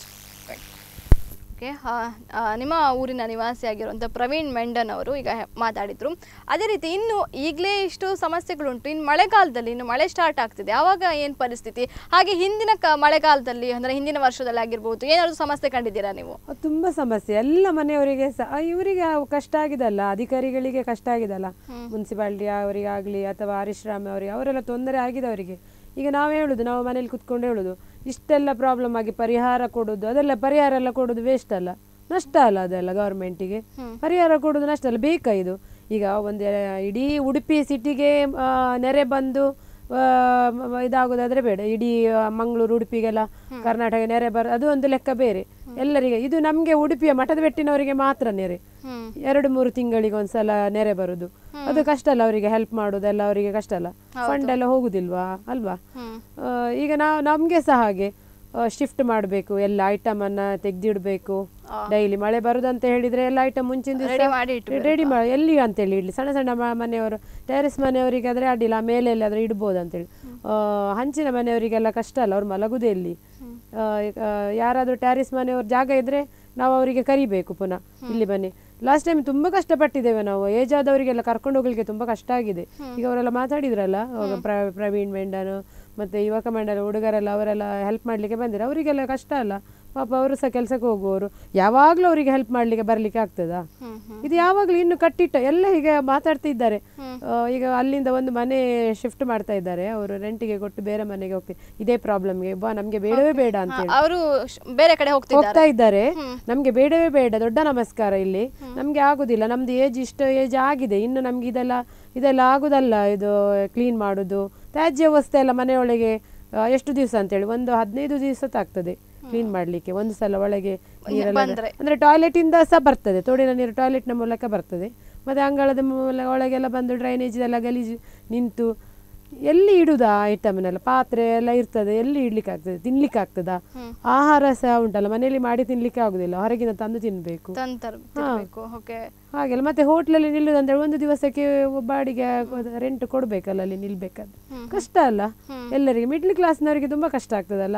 S2: okay ನಿಮ್ಮ ಊರಿನ ನಿವಾಸಿಯಾಗಿರುವಂಥ ಪ್ರವೀಣ್ ಮೆಂಡನ್ ಅವರು ಈಗ ಹೆ- ಮಾತಾಡಿದ್ರು ಅದೇ ರೀತಿ ಇನ್ನು ಈಗಲೇ ಇಷ್ಟು ಸಮಸ್ಯೆಗಳುಂಟು ಇನ್ನು ಮಳೆಗಾಲದಲ್ಲಿ ಇನ್ನು ಮಳೆ ಸ್ಟಾರ್ಟ್ ಆಗ್ತಿದೆ ಆವಾಗ ಏನು ಪರಿಸ್ಥಿತಿ ಹಾಗೆ ಹಿಂದಿನ ಕ ಮಳೆಗಾಲದಲ್ಲಿ ಅಂದರೆ ಹಿಂದಿನ ವರ್ಷದಲ್ಲಿ ಆಗಿರ್ಬೋದು ಏನಾದರೂ ಸಮಸ್ಯೆ ಕಂಡಿದ್ದೀರಾ ನೀವು
S3: ಅದು ತುಂಬ ಸಮಸ್ಯೆ ಎಲ್ಲ ಮನೆಯವರಿಗೆ ಸಹ ಇವರಿಗೆ ಕಷ್ಟ ಆಗಿದಲ್ಲ ಅಧಿಕಾರಿಗಳಿಗೆ ಕಷ್ಟ ಆಗಿದಲ್ಲ ಮುನ್ಸಿಪಾಲಿಟಿ ಅವರಿಗಾಗಲಿ ಅಥವಾ ಹರೀಶ್ ರಾಮ್ ಅವರಿಗೆ ಅವರೆಲ್ಲ ತೊಂದರೆ ಆಗಿದೆ ಅವರಿಗೆ ಈಗ ನಾವು ಹೇಳುದು ನಾವು ಮನೇಲಿ ಕುತ್ಕೊಂಡು ಹೇಳುದು ಇಷ್ಟೆಲ್ಲ ಪ್ರಾಬ್ಲಮ್ ಆಗಿ ಪರಿಹಾರ ಕೊಡೋದು ಅದೆಲ್ಲ ಪರಿಹಾರ ಎಲ್ಲ ಕೊಡೋದು ವೇಸ್ಟ್ ಅಲ್ಲ ನಷ್ಟ ಅಲ್ಲ ಅದೆಲ್ಲ ಗೌರ್ಮೆಂಟಿಗೆ ಪರಿಹಾರ ಕೊಡೋದು ನಷ್ಟ ಅಲ್ಲ ಬೇಕಾ ಇದು ಈಗ ಒಂದು ಇಡೀ ಉಡುಪಿ ಸಿಟಿಗೆ ನೆರೆ ಬಂದು ಆ, ಮ- ಮ- ಇದಾಗೋದಾದ್ರೆ ಬೇಡ ಇಡೀ ಆ, ಮಂಗಳೂರು ಉಡುಪಿಗೆಲ್ಲ ಕರ್ನಾಟಕ ನೆರೆ ಬರ ಅದು ಒಂದು ಲೆಕ್ಕ ಬೇರೆ ಎಲ್ಲರಿಗೆ ಇದು ನಮಗೆ ಉಡುಪಿಯ ಮಠದ ಬೆಟ್ಟಿನವರಿಗೆ ಮಾತ್ರ ನೆರೆ ಎರಡು ಮೂರು ತಿಂಗಳಿಗೆ ಒಂದ್ಸಲ ನೆರೆ ಬರುದು ಅದು ಕಷ್ಟ ಅಲ್ಲ ಅವರಿಗೆ ಹೆಲ್ಪ್ ಮಾಡೋದೆಲ್ಲ ಅವರಿಗೆ ಕಷ್ಟ ಅಲ್ಲ ಫಂಡ್ ಎಲ್ಲ ಹೋಗುದಿಲ್ವಾ ಅಲ್ವಾ ಆ, ಈಗ ನಾವು ನಮಗೆ ಸಹ ಹಾಗೆ ಶಿಫ್ಟ್ ಮಾಡಬೇಕು ಎಲ್ಲ ಐಟಮ್ ಅನ್ನ ತೆಗ್ದಿಡ್ಬೇಕು ಡೈಲಿ ಮಳೆ ಬರುದಂತ ಹೇಳಿದ್ರೆ ಎಲ್ಲ ಐಟಮ್ ಮುಂಚಿನ
S2: Ready ಮಾಡಿ
S3: ದಿವಸ ರೆಡಿ ಮಾಡಿ ಎಲ್ಲಿ ಅಂತೇಳಿ ಇಡ್ಲಿ ಸಣ್ಣ ಸಣ್ಣ ಮ- ಮನೆಯವರು ಟೆರೆಸ್ ಮನೆಯವರಿಗೆ ಆದ್ರೆ ಅಡ್ಡಿಲ್ಲ ಮೇಲೆ ಎಲ್ಲಾದ್ರೂ ಇಡ್ಬೋದು ಅಂತೇಳಿ ಆ, ಹಂಚಿನ ಮನೆಯವರಿಗೆಲ್ಲ ಕಷ್ಟ ಅಲ್ಲ ಅವ್ರು ಮಲಗುದೇ ಇಲ್ಲಿ ಆ, ಈಗ, ಯಾರಾದ್ರೂ ಟ್ಯಾರಿಸ್ ಮನೆಯವ್ರ ಜಾಗ ಇದ್ರೆ ನಾವು ಅವರಿಗೆ ಕರಿಬೇಕು ಪುನಃ ಇಲ್ಲಿ ಬನ್ನಿ ಲಾಸ್ಟ್ ಟೈಮ್ ತುಂಬಾ ಕಷ್ಟಪಟ್ಟಿದ್ದೇವೆ ನಾವು ಏಜ್ ಆದವರಿಗೆಲ್ಲ ಕರ್ಕೊಂಡು ಹೋಗ್ಲಿಕ್ಕೆ ತುಂಬಾ ಕಷ್ಟ ಆಗಿದೆ ಈಗ ಅವರೆಲ್ಲ ಮಾತಾಡಿದ್ರಲ್ಲ ಅವಾಗ ಪ್ರ- ಪ್ರವೀಣ್ ಮೆಂಡನು ಮತ್ತೆ ಯುವಕ ಮಂಡಲ ಹುಡುಗರೆಲ್ಲ ಅವರೆಲ್ಲ ಹೆಲ್ಪ್ ಮಾಡ್ಲಿಕ್ಕೆ ಬಂದಿರ ಅವರಿಗೆಲ್ಲ ಕಷ್ಟ ಅಲ್ಲ ಪಾಪ ಅವರು ಸಹ ಕೆಲಸಕ್ಕೆ ಹೋಗುವವರು ಯಾವಾಗ್ಲೂ ಅವರಿಗೆ ಹೆಲ್ಪ್ ಮಾಡ್ಲಿಕ್ಕೆ ಬರ್ಲಿಕ್ಕೆ ಆಗ್ತದಾ ಇದು ಯಾವಾಗ್ಲೂ ಇನ್ನು ಕಟ್ಟಿಟ್ಟ ಎಲ್ಲ ಈಗ ಮಾತಾಡ್ತಿದ್ದಾರೆ ಆ, ಈಗ ಅಲ್ಲಿಂದ ಒಂದು ಮನೆ ಶಿಫ್ಟ್ ಮಾಡ್ತಾ ಇದ್ದಾರೆ ಅವರು ರೆಂಟಿಗೆ ಕೊಟ್ಟು ಬೇರೆ ಮನೆಗೆ ಹೋಗ್ತಾರೆ ಇದೇ ಪ್ರಾಬ್ಲಮ್ಗೆ ಬಾ ನಮ್ಗೆ ಬೇಡವೇ ಬೇಡ ಅಂತ ಹೇಳಿ
S2: ಅವರು ಬೇರೆ ಕಡೆ ಹೋಗ್ತಿದ್ದಾರೆ
S3: ಹೋಗ್ತಾ ಇದ್ದಾರೆ ನಮ್ಗೆ ಬೇಡವೇ ಬೇಡ ದೊಡ್ಡ ನಮಸ್ಕಾರ ಇಲ್ಲಿ ನಮ್ಗೆ ಆಗುದಿಲ್ಲ ನಮ್ದು ಏಜ್ ಇಷ್ಟು ಏಜ್ ಆಗಿದೆ ಇನ್ನು ನಮ್ಗೆ ಇದೆಲ್ಲ ಇದೆಲ್ಲ ಆಗುದಲ್ಲ ಇದು ಕ್ಲೀನ್ ಮಾಡುದು ತ್ಯಾಜ್ಯ ವಸ್ತು ಎಲ್ಲ ಮನೆಯೊಳಗೆ ಆ, ಎಷ್ಟು ದಿವಸ ಅಂತೇಳಿ ಒಂದು ಹದಿನೈದು ದಿವಸ ಆಗ್ತದೆ ಕ್ಲೀನ್ ಮಾಡ್ಲಿಕ್ಕೆ ಒಂದು ಸಲ ಒಳಗೆ ನೀರೆಲ್ಲ
S2: ಬಂದ್ರೆ.
S3: ಅಂದ್ರೆ ಟಾಯ್ಲೆಟ್ ಇಂದ ಸಹ ಬರ್ತದೆ ತೋಡಿನ ನೀರು ಟಾಯ್ಲೆಟ್ ನ ಮೂಲಕ ಬರ್ತದೆ ಮತ್ತೆ ಅಂಗಳದ ಮೂಲ ಒಳಗೆಲ್ಲ ಬಂದು ಡ್ರೈನೇಜ್ ಎಲ್ಲ ಗಲೀಜು ನಿಂತು ಎಲ್ಲಿ ಇಡುದಾ ಐಟಮ್ನೆಲ್ಲ ಪಾತ್ರೆ ಎಲ್ಲ ಇರ್ತದೆ ಎಲ್ಲಿ ಇಡ್ಲಿಕ್ಕೆ ಆಗ್ತದೆ ತಿನ್ಲಿಕ್ಕೆ ಆಗ್ತದಾ ಆಹಾರ ಸಹ ಉಂಟಲ್ಲ ಮನೆಯಲ್ಲಿ ಮಾಡಿ ತಿನ್ಲಿಕ್ಕೆ ಆಗುದಿಲ್ಲ ಹೊರಗಿನ ತಂದು ತಿನ್ಬೇಕು
S2: ತಂತರ್ ತಿರ್ಬೇಕು ಓಕೆ
S3: ಹಾಗೆಲ್ಲ ಮತ್ತೆ ಹೋಟ್ಲಲ್ಲಿ ನಿಲ್ಲುದಂದ್ರೆ ಒಂದು ದಿವಸಕ್ಕೆ ಬಾಡಿಗೆ ರೆಂಟ್ ಕೊಡ್ಬೇಕಲ್ಲ ಅಲ್ಲಿ ನಿಲ್ಬೇಕಾದ್ರೆ ಕಷ್ಟ ಅಲ್ಲ ಎಲ್ಲರಿಗೆ ಮಿಡ್ಲ್ ಕ್ಲಾಸ್ನವರಿಗೆ ತುಂಬಾ ಕಷ್ಟ ಆಗ್ತದಲ್ಲ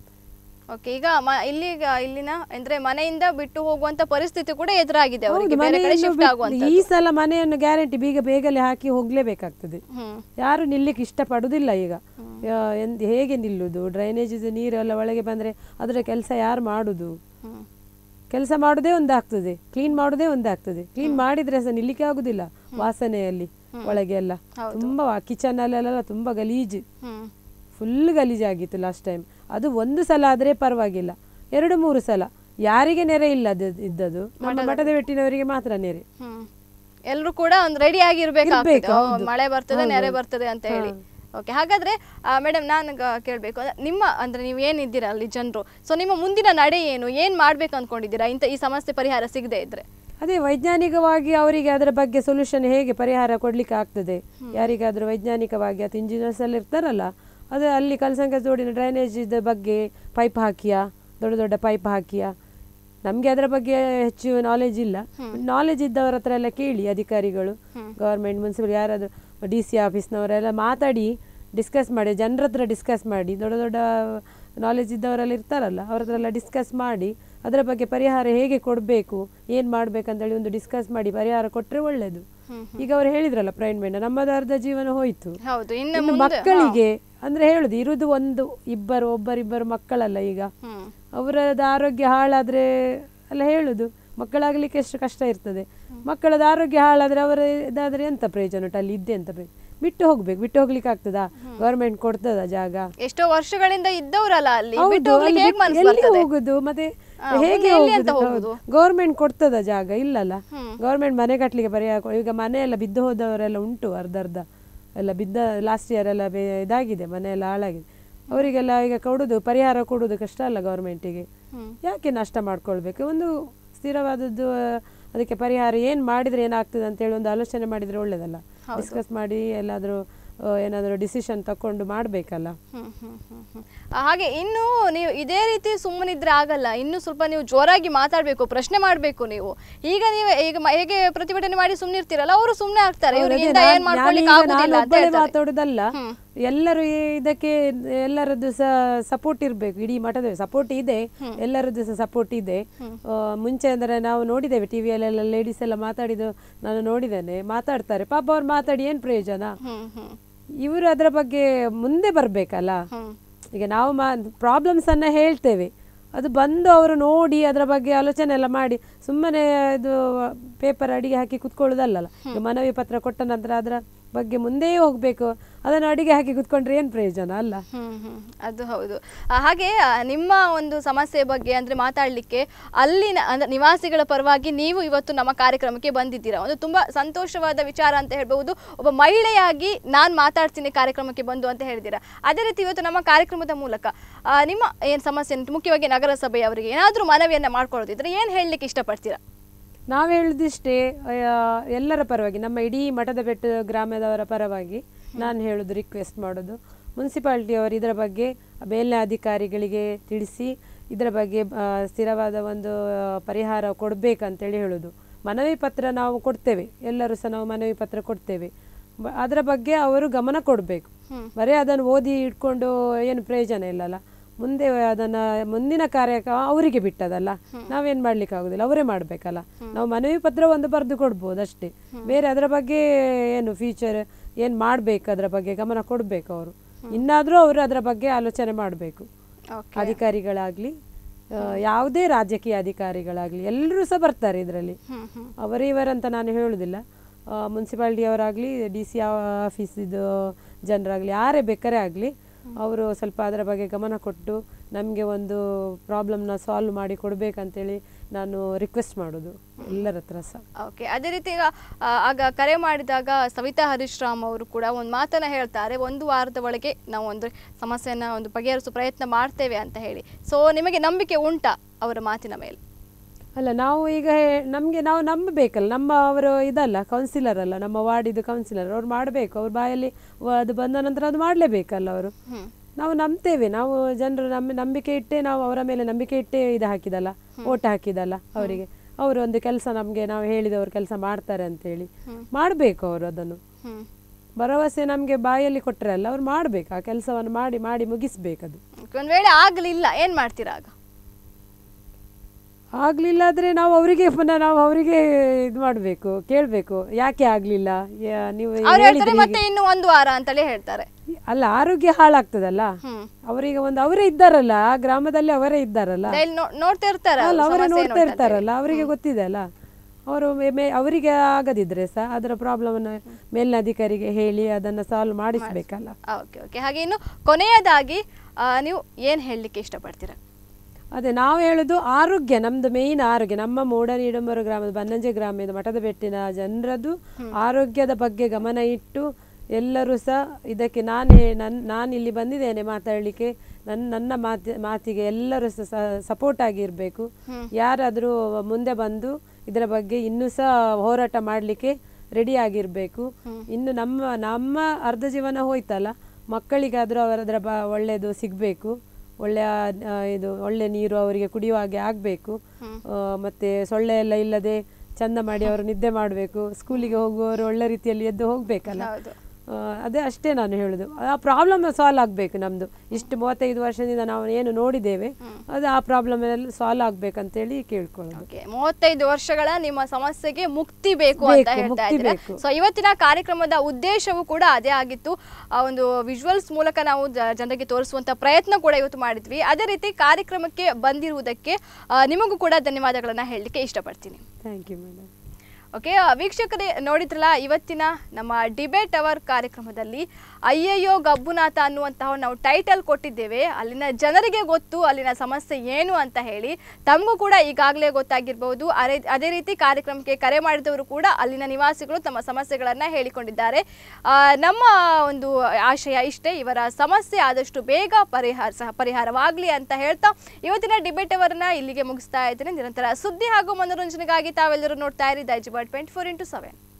S2: ಓಕೆ ಈಗ ಮ- ಇಲ್ಲಿಗ ಇಲ್ಲಿನ ಅಂದ್ರೆ ಮನೆಯಿಂದ ಬಿಟ್ಟು ಹೋಗುವಂತ ಪರಿಸ್ಥಿತಿ ಕೂಡ ಎದುರಾಗಿದೆ ಅವರಿಗೆ
S3: ಹೌದು,
S2: ಬೇರೆ ಕಡೆ
S3: ಮನೆಯನ್ನು
S2: ಶಿಫ್ಟ್
S3: ಬಿಟ್ಟು-
S2: ಆಗುವಂತ
S3: ಈ ಸಲ ಮನೆಯನ್ನು ಗ್ಯಾರಂಟಿ ಬೀಗ ಬೇಗನೆ ಹಾಕಿ ಹೋಗ್ಲೇಬೇಕಾಗ್ತದೆ
S2: ಹ್ಮ್
S3: ಯಾರು ನಿಲ್ಲಿಕ್ಕೆ ಇಷ್ಟಪಡುದಿಲ್ಲ ಈಗ ಯಾ- ಎಂತ ಹೇಗೆ ನಿಲ್ಲುದು ಡ್ರೈನೇಜ್ ನೀರೆಲ್ಲ ಒಳಗೆ ಬಂದ್ರೆ ಅದರ ಕೆಲಸ ಯಾರು ಮಾಡುದು
S2: ಹ್ಮ್
S3: ಕೆಲಸ ಮಾಡೋದೇ ಒಂದಾಗ್ತದೆ ಕ್ಲೀನ್ ಮಾಡೋದೇ ಒಂದಾಗ್ತದೆ ಕ್ಲೀನ್ ಮಾಡಿದ್ರೆ ಸಹ ನಿಲ್ಲಿಕ್ಕೆ ಆಗುದಿಲ್ಲ ವಾಸನೆಯಲ್ಲಿ ಒಳಗೆ ಎಲ್ಲ ತುಂಬಾ ಕಿಚನ್ ಅಲ್ಲೆಲ್ಲ ತುಂಬಾ ಗಲೀಜು
S2: ಹ್ಮ್
S3: ಫುಲ್ ಗಲೀಜಾಗಿತ್ತು ಲಾಸ್ಟ್ ಟೈಮ್ ಅದು ಒಂದು ಸಲ ಆದ್ರೆ ಪರವಾಗಿಲ್ಲ ಎರಡು ಮೂರು ಸಲ ಯಾರಿಗೆ ನೆರೆ ಇಲ್ಲ ಅದು- ಇದ್ದದ್ದು ನಮ್ಮ ಮಠದ ಬೆಟ್ಟಿನವರಿಗೆ ಮಾತ್ರ ನೆರೆ
S2: ಹ್ಮ್ ಎಲ್ರು ಕೂಡ ಒಂದು ರೆಡಿ ಆಗಿರ್ಬೇಕಾಗ್ತದೆ
S3: ಇರ್ಬೇಕು,
S2: ಓ,
S3: ಹೌದು.
S2: ಮಳೆ ಬರ್ತದೆ
S3: ಹೌದು,
S2: ನೆರೆ
S3: ಹೌದು.
S2: ಬರ್ತದೆ ಅಂತ ಹೇಳಿ ಓಕೆ ಹಾಗಾದ್ರೆ ಮೇಡಮ್ ನಾನು ಗ- ಕೇಳ್ಬೇಕು ಅಂದ್ರೆ ನಿಮ್ಮ ಅಂದ್ರೆ ನೀವು ಏನಿದ್ದೀರಾ ಅಲ್ಲಿ ಜನರು ಸೊ ನಿಮ್ಮ ಮುಂದಿನ ನಡೆ ಏನು ಏನ್ ಮಾಡ್ಬೇಕು ಅನ್ಕೊಂಡಿದ್ದೀರಾ ಇಂಥ ಈ ಸಮಸ್ಯೆ ಪರಿಹಾರ ಸಿಗದೆ ಇದ್ರೆ
S3: ಅದೇ ವೈಜ್ಞಾನಿಕವಾಗಿ ಅವರಿಗೆ ಅದರ ಬಗ್ಗೆ ಸೊಲ್ಯೂಷನ್ ಹೇಗೆ ಪರಿಹಾರ ಕೊಡ್ಲಿಕ್ಕೆ ಆಗ್ತದೆ ಯಾರಿಗಾದ್ರೂ ವೈಜ್ಞಾನಿಕವಾಗಿ ಅಥವಾ ಇಂಜಿನಿಯರ್ಸ್ ಎಲ್ಲ ಇರ್ತಾರಲ್ಲ ಅದು ಅಲ್ಲಿ ಕಲ್ಸಂಕ ಜೋಡಿನ ಡ್ರೈನೇಜ್ ಇದ ಬಗ್ಗೆ ಪೈಪ್ ಹಾಕಿಯಾ ದೊಡ್ಡ ದೊಡ್ಡ ಪೈಪ್ ಹಾಕಿಯಾ ನಮಗೆ ಅದರ ಬಗ್ಗೆ ಹೆಚ್ಚು ನಾಲೆಜ್ ಇಲ್ಲ ನಾಲೆಜ್ ಇದ್ದವರ ಹತ್ರ ಎಲ್ಲ ಕೇಳಿ ಅಧಿಕಾರಿಗಳು ಗೌರ್ಮೆಂಟ್ ಮುನ್ಸಿಪಲ್ ಯಾರಾದರೂ ಡಿ ಸಿ ಆಫೀಸ್ನವರೆಲ್ಲ ಮಾತಾಡಿ ಡಿಸ್ಕಸ್ ಮಾಡಿ ಜನರ ಹತ್ರ ಡಿಸ್ಕಸ್ ಮಾಡಿ ದೊಡ್ಡ ದೊಡ್ಡ ನಾಲೆಜ್ ಇದ್ದವರೆಲ್ಲ ಇರ್ತಾರಲ್ಲ ಅವ್ರ ಹತ್ರ ಎಲ್ಲ ಡಿಸ್ಕಸ್ ಮಾಡಿ ಅದರ ಬಗ್ಗೆ ಪರಿಹಾರ ಹೇಗೆ ಕೊಡಬೇಕು ಏನು ಮಾಡ್ಬೇಕಂತೇಳಿ ಒಂದು ಡಿಸ್ಕಸ್ ಮಾಡಿ ಪರಿಹಾರ ಕೊಟ್ಟರೆ ಒಳ್ಳೆಯದು ಈಗ ಅವ್ರು ಹೇಳಿದ್ರಲ್ಲ ಪ್ರೈನ್ ಮೇಂಡ ನಮ್ಮದು ಅರ್ಧ ಜೀವನ ಹೋಯ್ತು
S2: ಹೌದು ಇನ್ನು
S3: ಇನ್ನು
S2: ಮುಂದೆ
S3: ಮಕ್ಕಳಿಗೆ ಅಂದ್ರೆ ಹೇಳುದು ಇರುದು ಒಂದು ಇಬ್ಬರು ಒಬ್ಬರಿಬ್ಬರು ಮಕ್ಕಳಲ್ಲ ಈಗ
S2: ಹ್ಮ್
S3: ಅವರದ್ದು ಆರೋಗ್ಯ ಹಾಳಾದ್ರೆ ಎಲ್ಲ ಹೇಳುದು ಮಕ್ಕಳಾಗ್ಲಿಕ್ಕೆ ಎಷ್ಟು ಕಷ್ಟ ಇರ್ತದೆ ಮಕ್ಕಳದ ಆರೋಗ್ಯ ಹಾಳಾದ್ರೆ ಅವರ ಇದಾದ್ರೆ ಎಂತ ಪ್ರಯೋಜನ ಉಂಟು ಅಲ್ಲಿ ಇದ್ದೆ ಎಂತ ಪ್ರಯೋಜನ ಬಿಟ್ಟು ಹೋಗ್ಬೇಕು ಬಿಟ್ಟು ಹೋಗ್ಲಿಕ್ಕೆ ಆಗ್ತದಾ ಗವರ್ಮೆಂಟ್ ಕೊಡ್ತದ ಜಾಗ
S2: ಎಷ್ಟೋ ವರ್ಷಗಳಿಂದ ಇದ್ದವರಲ್ಲ ಅಲ್ಲಿ
S3: ಹೌದು,
S2: ಬಿಟ್ಟು ಹೋಗ್ಲಿಕ್ಕೆ
S3: ಅಲ್ಲಿ
S2: ಹೇಗ್
S3: ಬಿಟ್ಟು
S2: ಮನ್ಸು
S3: ಎಲ್ಲಿ
S2: ಬರ್ತದೆ
S3: ಹೋಗುದು ಮತ್ತೆ
S2: ಆ,
S3: ಹೇಗೆ
S2: ಮುಂದೆ ಎಲ್ಲಿ ಅಂತ
S3: ಹೋಗುದು ಗೌರ್ಮೆಂಟ್ ಕೊಡ್ತದ ಜಾಗ ಇಲ್ಲಲ್ಲ ಗೌರ್ಮೆಂಟ್ ಮನೆ ಕಟ್ಲಿಕ್ಕೆ ಪರಿಹಾರ ಕೊ- ಈಗ ಮನೆ ಎಲ್ಲ ಬಿದ್ದು ಹೋದವರೆಲ್ಲ ಉಂಟು ಅರ್ಧ ಅರ್ಧ ಎಲ್ಲ ಬಿದ್ದ ಲಾಸ್ಟ್ ಇಯರ್ ಎಲ್ಲ ಬೇ- ಇದಾಗಿದೆ ಮನೆ ಎಲ್ಲ ಹಾಳಾಗಿದೆ ಅವರಿಗೆಲ್ಲ ಈಗ ಕೊಡುದು ಪರಿಹಾರ ಕೊಡುದು ಕಷ್ಟ ಅಲ್ಲ ಗೌರ್ಮೆಂಟಿಗೆ ಯಾಕೆ ನಷ್ಟ ಮಾಡ್ಕೊಳ್ಬೇಕು ಒಂದು ಸ್ಥಿರವಾದದ್ದು ಆ, ಅದಕ್ಕೆ ಪರಿಹಾರ ಏನು ಮಾಡಿದ್ರೆ ಏನಾಗ್ತದೆ ಅಂತೇಳಿ ಒಂದು ಆಲೋಚನೆ ಮಾಡಿದ್ರೆ ಒಳ್ಳೇದಲ್ಲ ಡಿಸ್ಕಸ್ ಮಾಡಿ ಎಲ್ಲಾದರೂ ಏನಾದರೂ ಡಿಸಿಷನ್ ತಕೊಂಡು ಮಾಡಬೇಕಲ್ಲ
S2: ಹ್ಮ್, ಹ್ಮ್, ಹ್ಮ್, ಹ್ಮ್. ಆ, ಹಾಗೆ ಇನ್ನು ನೀವು ಇದೇ ರೀತಿ ಸುಮ್ಮನಿದ್ರೆ ಆಗಲ್ಲ ಇನ್ನು ಸ್ವಲ್ಪ ನೀವು ಜೋರಾಗಿ ಮಾತಾಡಬೇಕು ಪ್ರಶ್ನೆ ಮಾಡಬೇಕು ನೀವು ಈಗ ನೀವು ಈಗ ಮ- ಹೇಗೆ ಪ್ರತಿಭಟನೆ ಮಾಡಿ ಸುಮ್ಮನಿರ್ತೀರಲ್ಲ ಅವರು ಸುಮ್ಮನೆ ಆಗ್ತಾರೆ ಇವರಿಂದ ಏನ್ ಮಾಡ್ಕೊಳ್ಳಿಕ್ಕೆ ಆಗುದಿಲ್ಲ ಅಂತ ಹೇಳ್ತಾರೆ
S3: ಮಾತಾಡೋದಲ್ಲ ಎಲ್ಲರೂ ಈ- ಇದಕ್ಕೆ ಎಲ್ಲರದ್ದು ಸಹ ಸಪೋರ್ಟ್ ಇರಬೇಕು ಇಡೀ ಮಠದ ಸಪೋರ್ಟ್ ಇದೆ ಎಲ್ಲರದ್ದು ಸಹ ಸಪೋರ್ಟ್ ಇದೆ ಆ, ಮುಂಚೆ ಅಂದರೆ ನಾವು ನೋಡಿದ್ದೇವೆ ಟಿವಿಯಲ್ಲೆಲ್ಲ ಲೇಡೀಸ್ ಎಲ್ಲ ಮಾತಾಡಿದ್ದು ನಾನು ನೋಡಿದ್ದೇನೆ ಮಾತಾಡ್ತಾರೆ ಪಾಪ ಅವ್ರು ಮಾತಾಡಿ ಏನು ಪ್ರಯೋಜನ
S2: ಹ್ಮ್ ಹ್ಮ್
S3: ಇವರು ಅದರ ಬಗ್ಗೆ ಮುಂದೆ ಬರಬೇಕಲ್ಲ ಈಗ ನಾವು ಮಾ ಪ್ರಾಬ್ಲಮ್ಸ್ ಅನ್ನ ಹೇಳ್ತೇವೆ ಅದು ಬಂದು ಅವರು ನೋಡಿ ಅದರ ಬಗ್ಗೆ ಆಲೋಚನೆ ಎಲ್ಲ ಮಾಡಿ ಸುಮ್ಮನೆ ಇದು ಪೇಪರ್ ಅಡಿಗೆ ಹಾಕಿ ಕುತ್ಕೊಳ್ಳೋದಲ್ಲಲ್ಲ ಈಗ ಮನವಿ ಪತ್ರ ಕೊಟ್ಟ ನಂತರ ಅದರ ಬಗ್ಗೆ ಮುಂದೆ ಹೋಗಬೇಕು ಅದನ್ನು ಅಡಿಗೆ ಹಾಕಿ ಕುತ್ಕೊಂಡ್ರೆ ಏನು ಪ್ರಯೋಜನ ಅಲ್ಲ
S2: ಹ್ಮ್ ಹ್ಮ್ ಅದು ಹೌದು ಆ, ಹಾಗೆ ಆ, ನಿಮ್ಮ ಒಂದು ಸಮಸ್ಯೆ ಬಗ್ಗೆ ಅಂದ್ರೆ ಮಾತಾಡ್ಲಿಕ್ಕೆ ಅಲ್ಲಿನ ಅಂದ್ರೆ ನಿವಾಸಿಗಳ ಪರವಾಗಿ ನೀವು ಇವತ್ತು ನಮ್ಮ ಕಾರ್ಯಕ್ರಮಕ್ಕೆ ಬಂದಿದ್ದೀರಾ ಒಂದು ತುಂಬಾ ಸಂತೋಷವಾದ ವಿಚಾರ ಅಂತ ಹೇಳ್ಬಹುದು ಒಬ್ಬ ಮಹಿಳೆಯಾಗಿ ನಾನು ಮಾತಾಡ್ತೀನಿ ಕಾರ್ಯಕ್ರಮಕ್ಕೆ ಬಂದು ಅಂತ ಹೇಳಿದ್ದೀರಾ ಅದೇ ರೀತಿ ಇವತ್ತು ನಮ್ಮ ಕಾರ್ಯಕ್ರಮದ ಮೂಲಕ ಆ, ನಿಮ್ಮ ಏನ್ ಸಮಸ್ಯೆ ಉಂಟು, ಮುಖ್ಯವಾಗಿ ನಗರಸಭೆಯವರಿಗೆ ಏನಾದ್ರೂ ಮನವಿಯನ್ನ ಮಾಡ್ಕೊಳ್ಳೋದಿದ್ರೆ ಏನ್ ಹೇಳಲಿಕ್ಕೆ ಇಷ್ಟಪಡ್ತೀರಾ
S3: ನಾವು ಹೇಳುದಿಷ್ಟೇ ಆ, ಎಲ್ಲರ ಪರವಾಗಿ ನಮ್ಮ ಇಡೀ ಮಠದ ಬೆಟ್ಟ ಗ್ರಾಮದವರ ಪರವಾಗಿ ನಾನು ಹೇಳೋದು ರಿಕ್ವೆಸ್ಟ್ ಮಾಡೋದು ಮುನ್ಸಿಪಾಲ್ಟಿಯವರು ಇದರ ಬಗ್ಗೆ ಮೇಲಿನ ಅಧಿಕಾರಿಗಳಿಗೆ ತಿಳಿಸಿ ಇದರ ಬಗ್ಗೆ ಆ, ಸ್ಥಿರವಾದ ಒಂದು ಆ, ಪರಿಹಾರ ಕೊಡಬೇಕಂತೇಳಿ ಹೇಳೋದು ಮನವಿ ಪತ್ರ ನಾವು ಕೊಡ್ತೇವೆ ಎಲ್ಲರೂ ಸಹ ನಾವು ಮನವಿ ಪತ್ರ ಕೊಡ್ತೇವೆ ಬ- ಅದರ ಬಗ್ಗೆ ಅವರು ಗಮನ ಕೊಡಬೇಕು ಬರೀ ಅದನ್ನು ಓದಿ ಇಟ್ಕೊಂಡು ಏನು ಪ್ರಯೋಜನ ಇಲ್ಲಲ್ಲ ಮುಂದೆ ಅದನ್ನ ಮುಂದಿನ ಕಾರ್ಯ ಅವರಿಗೆ ಬಿಟ್ಟದಲ್ಲ ನಾವೇನ್ ಮಾಡ್ಲಿಕ್ಕೆ ಆಗುದಿಲ್ಲ ಅವರೇ ಮಾಡ್ಬೇಕಲ್ಲ ನಾವು ಮನವಿ ಪತ್ರ ಒಂದು ಬರೆದು ಕೊಡ್ಬೋದು ಅಷ್ಟೇ ಬೇರೆ ಅದರ ಬಗ್ಗೆ ಏನು ಫ್ಯೂಚರ್ ಏನ್ ಮಾಡ್ಬೇಕು ಅದರ ಬಗ್ಗೆ ಗಮನ ಕೊಡ್ಬೇಕು ಅವರು ಇನ್ನಾದ್ರೂ ಅವರು ಅದರ ಬಗ್ಗೆ ಆಲೋಚನೆ ಮಾಡಬೇಕು
S2: ಓಕೆ
S3: ಅಧಿಕಾರಿಗಳಾಗ್ಲಿ ಆ, ಯಾವುದೇ ರಾಜಕೀಯ ಅಧಿಕಾರಿಗಳಾಗ್ಲಿ ಎಲ್ಲರೂ ಸಹ ಬರ್ತಾರೆ ಇದರಲ್ಲಿ ಅವರೇ ಇವರಂತ ನಾನು ಹೇಳುದಿಲ್ಲ ಮುನ್ಸಿಪಾಲ್ಟಿಯವರಾಗಲಿ ಡಿ ಸಿ ಆಫೀಸಿದು ಜನರಾಗಲಿ ಯಾರೇ ಬೇಕಾರೆ ಆಗಲಿ ಅವರು ಸ್ವಲ್ಪ ಅದರ ಬಗ್ಗೆ ಗಮನ ಕೊಟ್ಟು ನಮಗೆ ಒಂದು ಪ್ರಾಬ್ಲಮ್ನ ಸಾಲ್ವ್ ಮಾಡಿ ಕೊಡಬೇಕಂತೇಳಿ ನಾನು ರಿಕ್ವೆಸ್ಟ್ ಮಾಡೋದು ಎಲ್ಲರ ಹತ್ರ ಸಹ
S2: ಓಕೆ ಅದೇ ರೀತಿ ಈಗ ಆ, ಆಗ ಕರೆ ಮಾಡಿದಾಗ ಸವಿತಾ ಹರೀಶ್ ರಾಮ್ ಅವರು ಕೂಡ ಒಂದು ಮಾತನ್ನ ಹೇಳ್ತಾರೆ ಒಂದು ವಾರದ ಒಳಗೆ ನಾವು ಒಂದು ಸಮಸ್ಯೆಯನ್ನ ಒಂದು ಬಗೆಹರಿಸೋ ಪ್ರಯತ್ನ ಮಾಡ್ತೇವೆ ಅಂತ ಹೇಳಿ ಸೊ ನಿಮಗೆ ನಂಬಿಕೆ ಉಂಟಾ ಅವರ ಮಾತಿನ ಮೇಲೆ
S3: ಅಲ್ಲ ನಾವು ಈಗ ಹೇ- ನಮ್ಗೆ ನಾವು ನಂಬಬೇಕಲ್ಲ ನಮ್ಮ ಅವರು ಇದಲ್ಲ ಕೌನ್ಸಿಲರ್ ಅಲ್ಲ ನಮ್ಮ ವಾರ್ಡಿದು ಕೌನ್ಸಿಲರ್ ಅವ್ರು ಮಾಡಬೇಕು ಅವ್ರ ಬಾಯಲ್ಲಿ ವ- ಅದು ಬಂದ ನಂತರ ಅದು ಮಾಡಲೇಬೇಕಲ್ಲ ಅವರು ನಾವು ನಂಬ್ತೇವೆ ನಾವು ಜನರು ನಮ್ಮ ನಂಬಿಕೆ ಇಟ್ಟೇ ನಾವು ಅವರ ಮೇಲೆ ನಂಬಿಕೆ ಇಟ್ಟೇ ಇದು ಹಾಕಿದಲ್ಲ ಓಟ್ ಹಾಕಿದಲ್ಲ ಅವರಿಗೆ ಅವರು ಒಂದು ಕೆಲಸ ನಮಗೆ ನಾವು ಹೇಳಿದವರು ಕೆಲಸ ಮಾಡ್ತಾರೆ ಅಂತೇಳಿ ಮಾಡಬೇಕು ಅವರು ಅದನ್ನು
S2: ಹ್ಮ್
S3: ಭರವಸೆ ನಮಗೆ ಬಾಯಲ್ಲಿ ಕೊಟ್ಟರೆ ಅಲ್ಲ ಅವ್ರು ಮಾಡಬೇಕು ಆ ಕೆಲಸವನ್ನು ಮಾಡಿ ಮಾಡಿ ಮುಗಿಸ್ಬೇಕದು
S2: ಒಂದ್ ವೇಳೆ ಆಗ್ಲಿಲ್ಲ ಏನ್ ಮಾಡ್ತೀರಾ ಆಗ
S3: ಆಗ್ಲಿಲ್ಲ ಆದ್ರೆ ನಾವು ಅವರಿಗೆ ಪುನಃ ನಾವು ಅವರಿಗೆ ಇದು ಮಾಡಬೇಕು ಕೇಳಬೇಕು ಯಾಕೆ ಆಗ್ಲಿಲ್ಲ ಯಾ- ನೀವು
S2: ಅವ್ರು ಹೇಳ್ತಾರೆ
S3: ಹೇಳಿದ್ರಿ
S2: ಮತ್ತೆ ಇನ್ನು ಒಂದು ವಾರ ಅಂತಲೇ ಹೇಳ್ತಾರೆ
S3: ಹೀಗೆ. ಅಲ್ಲ ಆರೋಗ್ಯ ಹಾಳಾಗ್ತದಲ್ಲ
S2: ಹ್ಮ್.
S3: ಅವರಿಗೆ ಒಂದು ಅವರೇ ಇದ್ದಾರಲ್ಲ ಆ ಗ್ರಾಮದಲ್ಲಿ ಅವರೇ ಇದ್ದಾರಲ್ಲ
S2: ಡೈಲಿ ನೋ- ನೋಡ್ತಾ ಇರ್ತಾರೆ
S3: ಅಲ್ಲ
S2: ಅವ್ರ
S3: ಅವರೇ
S2: ಸಮಸ್ಯೆ ಏನು
S3: ನೋಡ್ತಾ
S2: ಅಂತ ಹೇಳಿ.
S3: ಇರ್ತಾರಲ್ಲ ಅವರಿಗೆ ಗೊತ್ತಿದೆ ಅಲ್ಲ ಅವರು ಅವರಿಗೆ ಆಗದಿದ್ರೆ ಸಹ ಅದರ ಪ್ರಾಬ್ಲಮ್ ಮೇಲಿನ ಅಧಿಕಾರಿಗೆ ಹೇಳಿ ಅದನ್ನ ಸಾಲ್ವ್ ಮಾಡಿಸ್ಬೇಕಲ್ಲ
S2: ಓಕೆ ಓಕೆ ಹಾಗೆ ಇನ್ನು ಕೊನೆಯದಾಗಿ ಆ, ನೀವು ಏನ್ ಹೇಳಲಿಕ್ಕೆ ಇಷ್ಟಪಡ್ತೀರಾ
S3: ಅದೇ ನಾವು ಹೇಳುದು ಆರೋಗ್ಯ ನಮ್ದು ಮೇಯ್ನ್ ಆರೋಗ್ಯ ನಮ್ಮ ಮೂಡನೀಡಂಬರ ಗ್ರಾಮದ ಬನ್ನಂಜೆ ಗ್ರಾಮದ ಮಠದ ಬೆಟ್ಟಿನ ಜನರದು ಆರೋಗ್ಯದ ಬಗ್ಗೆ ಗಮನ ಇಟ್ಟು ಎಲ್ಲರೂ ಸಹ ಇದಕ್ಕೆ ನಾನು ನನ್ ನಾನು ಇಲ್ಲಿ ಬಂದಿದ್ದೇನೆ ಮಾತಾಡಲಿಕ್ಕೆ ನನ್ನ ನನ್ನ ಮಾತಿ ಮಾತಿಗೆ ಎಲ್ಲರೂ ಸಹ ಸಪೋರ್ಟ್ ಆಗಿರಬೇಕು ಯಾರಾದರೂ ಮುಂದೆ ಬಂದು ಇದರ ಬಗ್ಗೆ ಇನ್ನೂ ಸಹ ಹೋರಾಟ ಮಾಡಲಿಕ್ಕೆ ರೆಡಿ ಆಗಿರಬೇಕು ಇನ್ನು ನಮ್ಮ ನಮ್ಮ ಅರ್ಧ ಜೀವನ ಹೋಯ್ತಲ್ಲ ಮಕ್ಕಳಿಗಾದರೂ ಅವರದರ ಬ ಒಳ್ಳೆಯದು ಸಿಗಬೇಕು ಒಳ್ಳೆಯ ಆ, ಇದು ಒಳ್ಳೆ ನೀರು ಅವರಿಗೆ ಕುಡಿಯುವ ಹಾಗೆ ಆಗಬೇಕು ಮತ್ತು ಸೊಳ್ಳೆ ಎಲ್ಲ ಇಲ್ಲದೆ ಚಂದ ಮಾಡಿ ಅವರು ನಿದ್ದೆ ಮಾಡಬೇಕು ಸ್ಕೂಲಿಗೆ ಹೋಗುವವರು ಒಳ್ಳೆ ರೀತಿಯಲ್ಲಿ ಎದ್ದು ಹೋಗಬೇಕಲ್ಲ
S2: ಹೌದು.
S3: ಅದೇ ಅಷ್ಟೇ ನಾನು ಹೇಳುದು ಆ ಪ್ರಾಬ್ಲಮ್ ಸಾಲ್ವ್ ಆಗಬೇಕು ನಮ್ಮದು ಇಷ್ಟು ಮೂವತ್ತೈದು ವರ್ಷದಿಂದ ನಾವು ಏನು ನೋಡಿದ್ದೇವೆ ಅದು ಆ ಪ್ರಾಬ್ಲಮ್ ಎಲ್ಲ ಸಾಲ್ವ್ ಆಗ್ಬೇಕಂತೇಳಿ ಕೇಳ್ಕೊಳ್ಳೋದು
S2: ಓಕೆ ಮೂವತ್ತೈದು ವರ್ಷಗಳ ನಿಮ್ಮ ಸಮಸ್ಯೆಗೆ ಮುಕ್ತಿ ಬೇಕು ಅಂತ
S3: ಬೇಕು,
S2: ಹೇಳ್ತಾ
S3: ಮುಕ್ತಿ
S2: ಇದ್ದೀರಾ
S3: ಬೇಕು.
S2: ಸೊ ಇವತ್ತಿನ ಕಾರ್ಯಕ್ರಮದ ಉದ್ದೇಶವೂ ಕೂಡ ಅದೇ ಆಗಿತ್ತು ಆ ಒಂದು ವಿಜುವಲ್ಸ್ ಮೂಲಕ ನಾವು ಜ- ಜನರಿಗೆ ತೋರಿಸುವಂತ ಪ್ರಯತ್ನ ಕೂಡ ಇವತ್ತು ಮಾಡಿದ್ವಿ ಅದೇ ರೀತಿ ಕಾರ್ಯಕ್ರಮಕ್ಕೆ ಬಂದಿರುವುದಕ್ಕೆ ಆ, ನಿಮಗೂ ಕೂಡ ಧನ್ಯವಾದಗಳನ್ನ ಹೇಳಲಿಕ್ಕೆ ಇಷ್ಟಪಡ್ತೀನಿ
S3: ಥ್ಯಾಂಕ್ ಯು ಮೇಡಮ್
S2: ಓಕೆ ಆ, ವೀಕ್ಷಕರೇ ನೋಡಿದ್ರಲ್ಲ ಇವತ್ತಿನ ನಮ್ಮ ಡಿಬೇಟ್ ಅವರ್ ಕಾರ್ಯಕ್ರಮದಲ್ಲಿ ಅಯ್ಯಯ್ಯೋ ಗಬ್ಬುನಾಥ ಅನ್ನುವಂತಹ ನಾವು ಟೈಟಲ್ ಕೊಟ್ಟಿದ್ದೇವೆ ಅಲ್ಲಿನ ಜನರಿಗೆ ಗೊತ್ತು ಅಲ್ಲಿನ ಸಮಸ್ಯೆ ಏನು ಅಂತ ಹೇಳಿ ತಮಗೂ ಕೂಡ ಈಗಾಗಲೇ ಗೊತ್ತಾಗಿರ್ಬೋದು ಅರೆ ಅದೇ ರೀತಿ ಕಾರ್ಯಕ್ರಮಕ್ಕೆ ಕರೆ ಮಾಡಿದವರು ಕೂಡ ಅಲ್ಲಿನ ನಿವಾಸಿಗಳು ತಮ್ಮ ಸಮಸ್ಯೆಗಳನ್ನು ಹೇಳಿಕೊಂಡಿದ್ದಾರೆ ಆ, ನಮ್ಮ ಒಂದು ಆಶಯ ಇಷ್ಟೇ ಇವರ ಸಮಸ್ಯೆ ಆದಷ್ಟು ಬೇಗ ಪರಿಹಾರ ಸಹ ಪರಿಹಾರವಾಗಲಿ ಅಂತ ಹೇಳ್ತಾ ಇವತ್ತಿನ ಡಿಬೇಟ್ ಅವರನ್ನ ಇಲ್ಲಿಗೆ ಮುಗಿಸ್ತಾ ಇದ್ದೇನೆ ನಿರಂತರ ಸುದ್ದಿ ಹಾಗೂ ಮನೋರಂಜನೆಗಾಗಿ ತಾವೆಲ್ಲರೂ ನೋಡ್ತಾ ಇರಿ Daiji twenty four into seven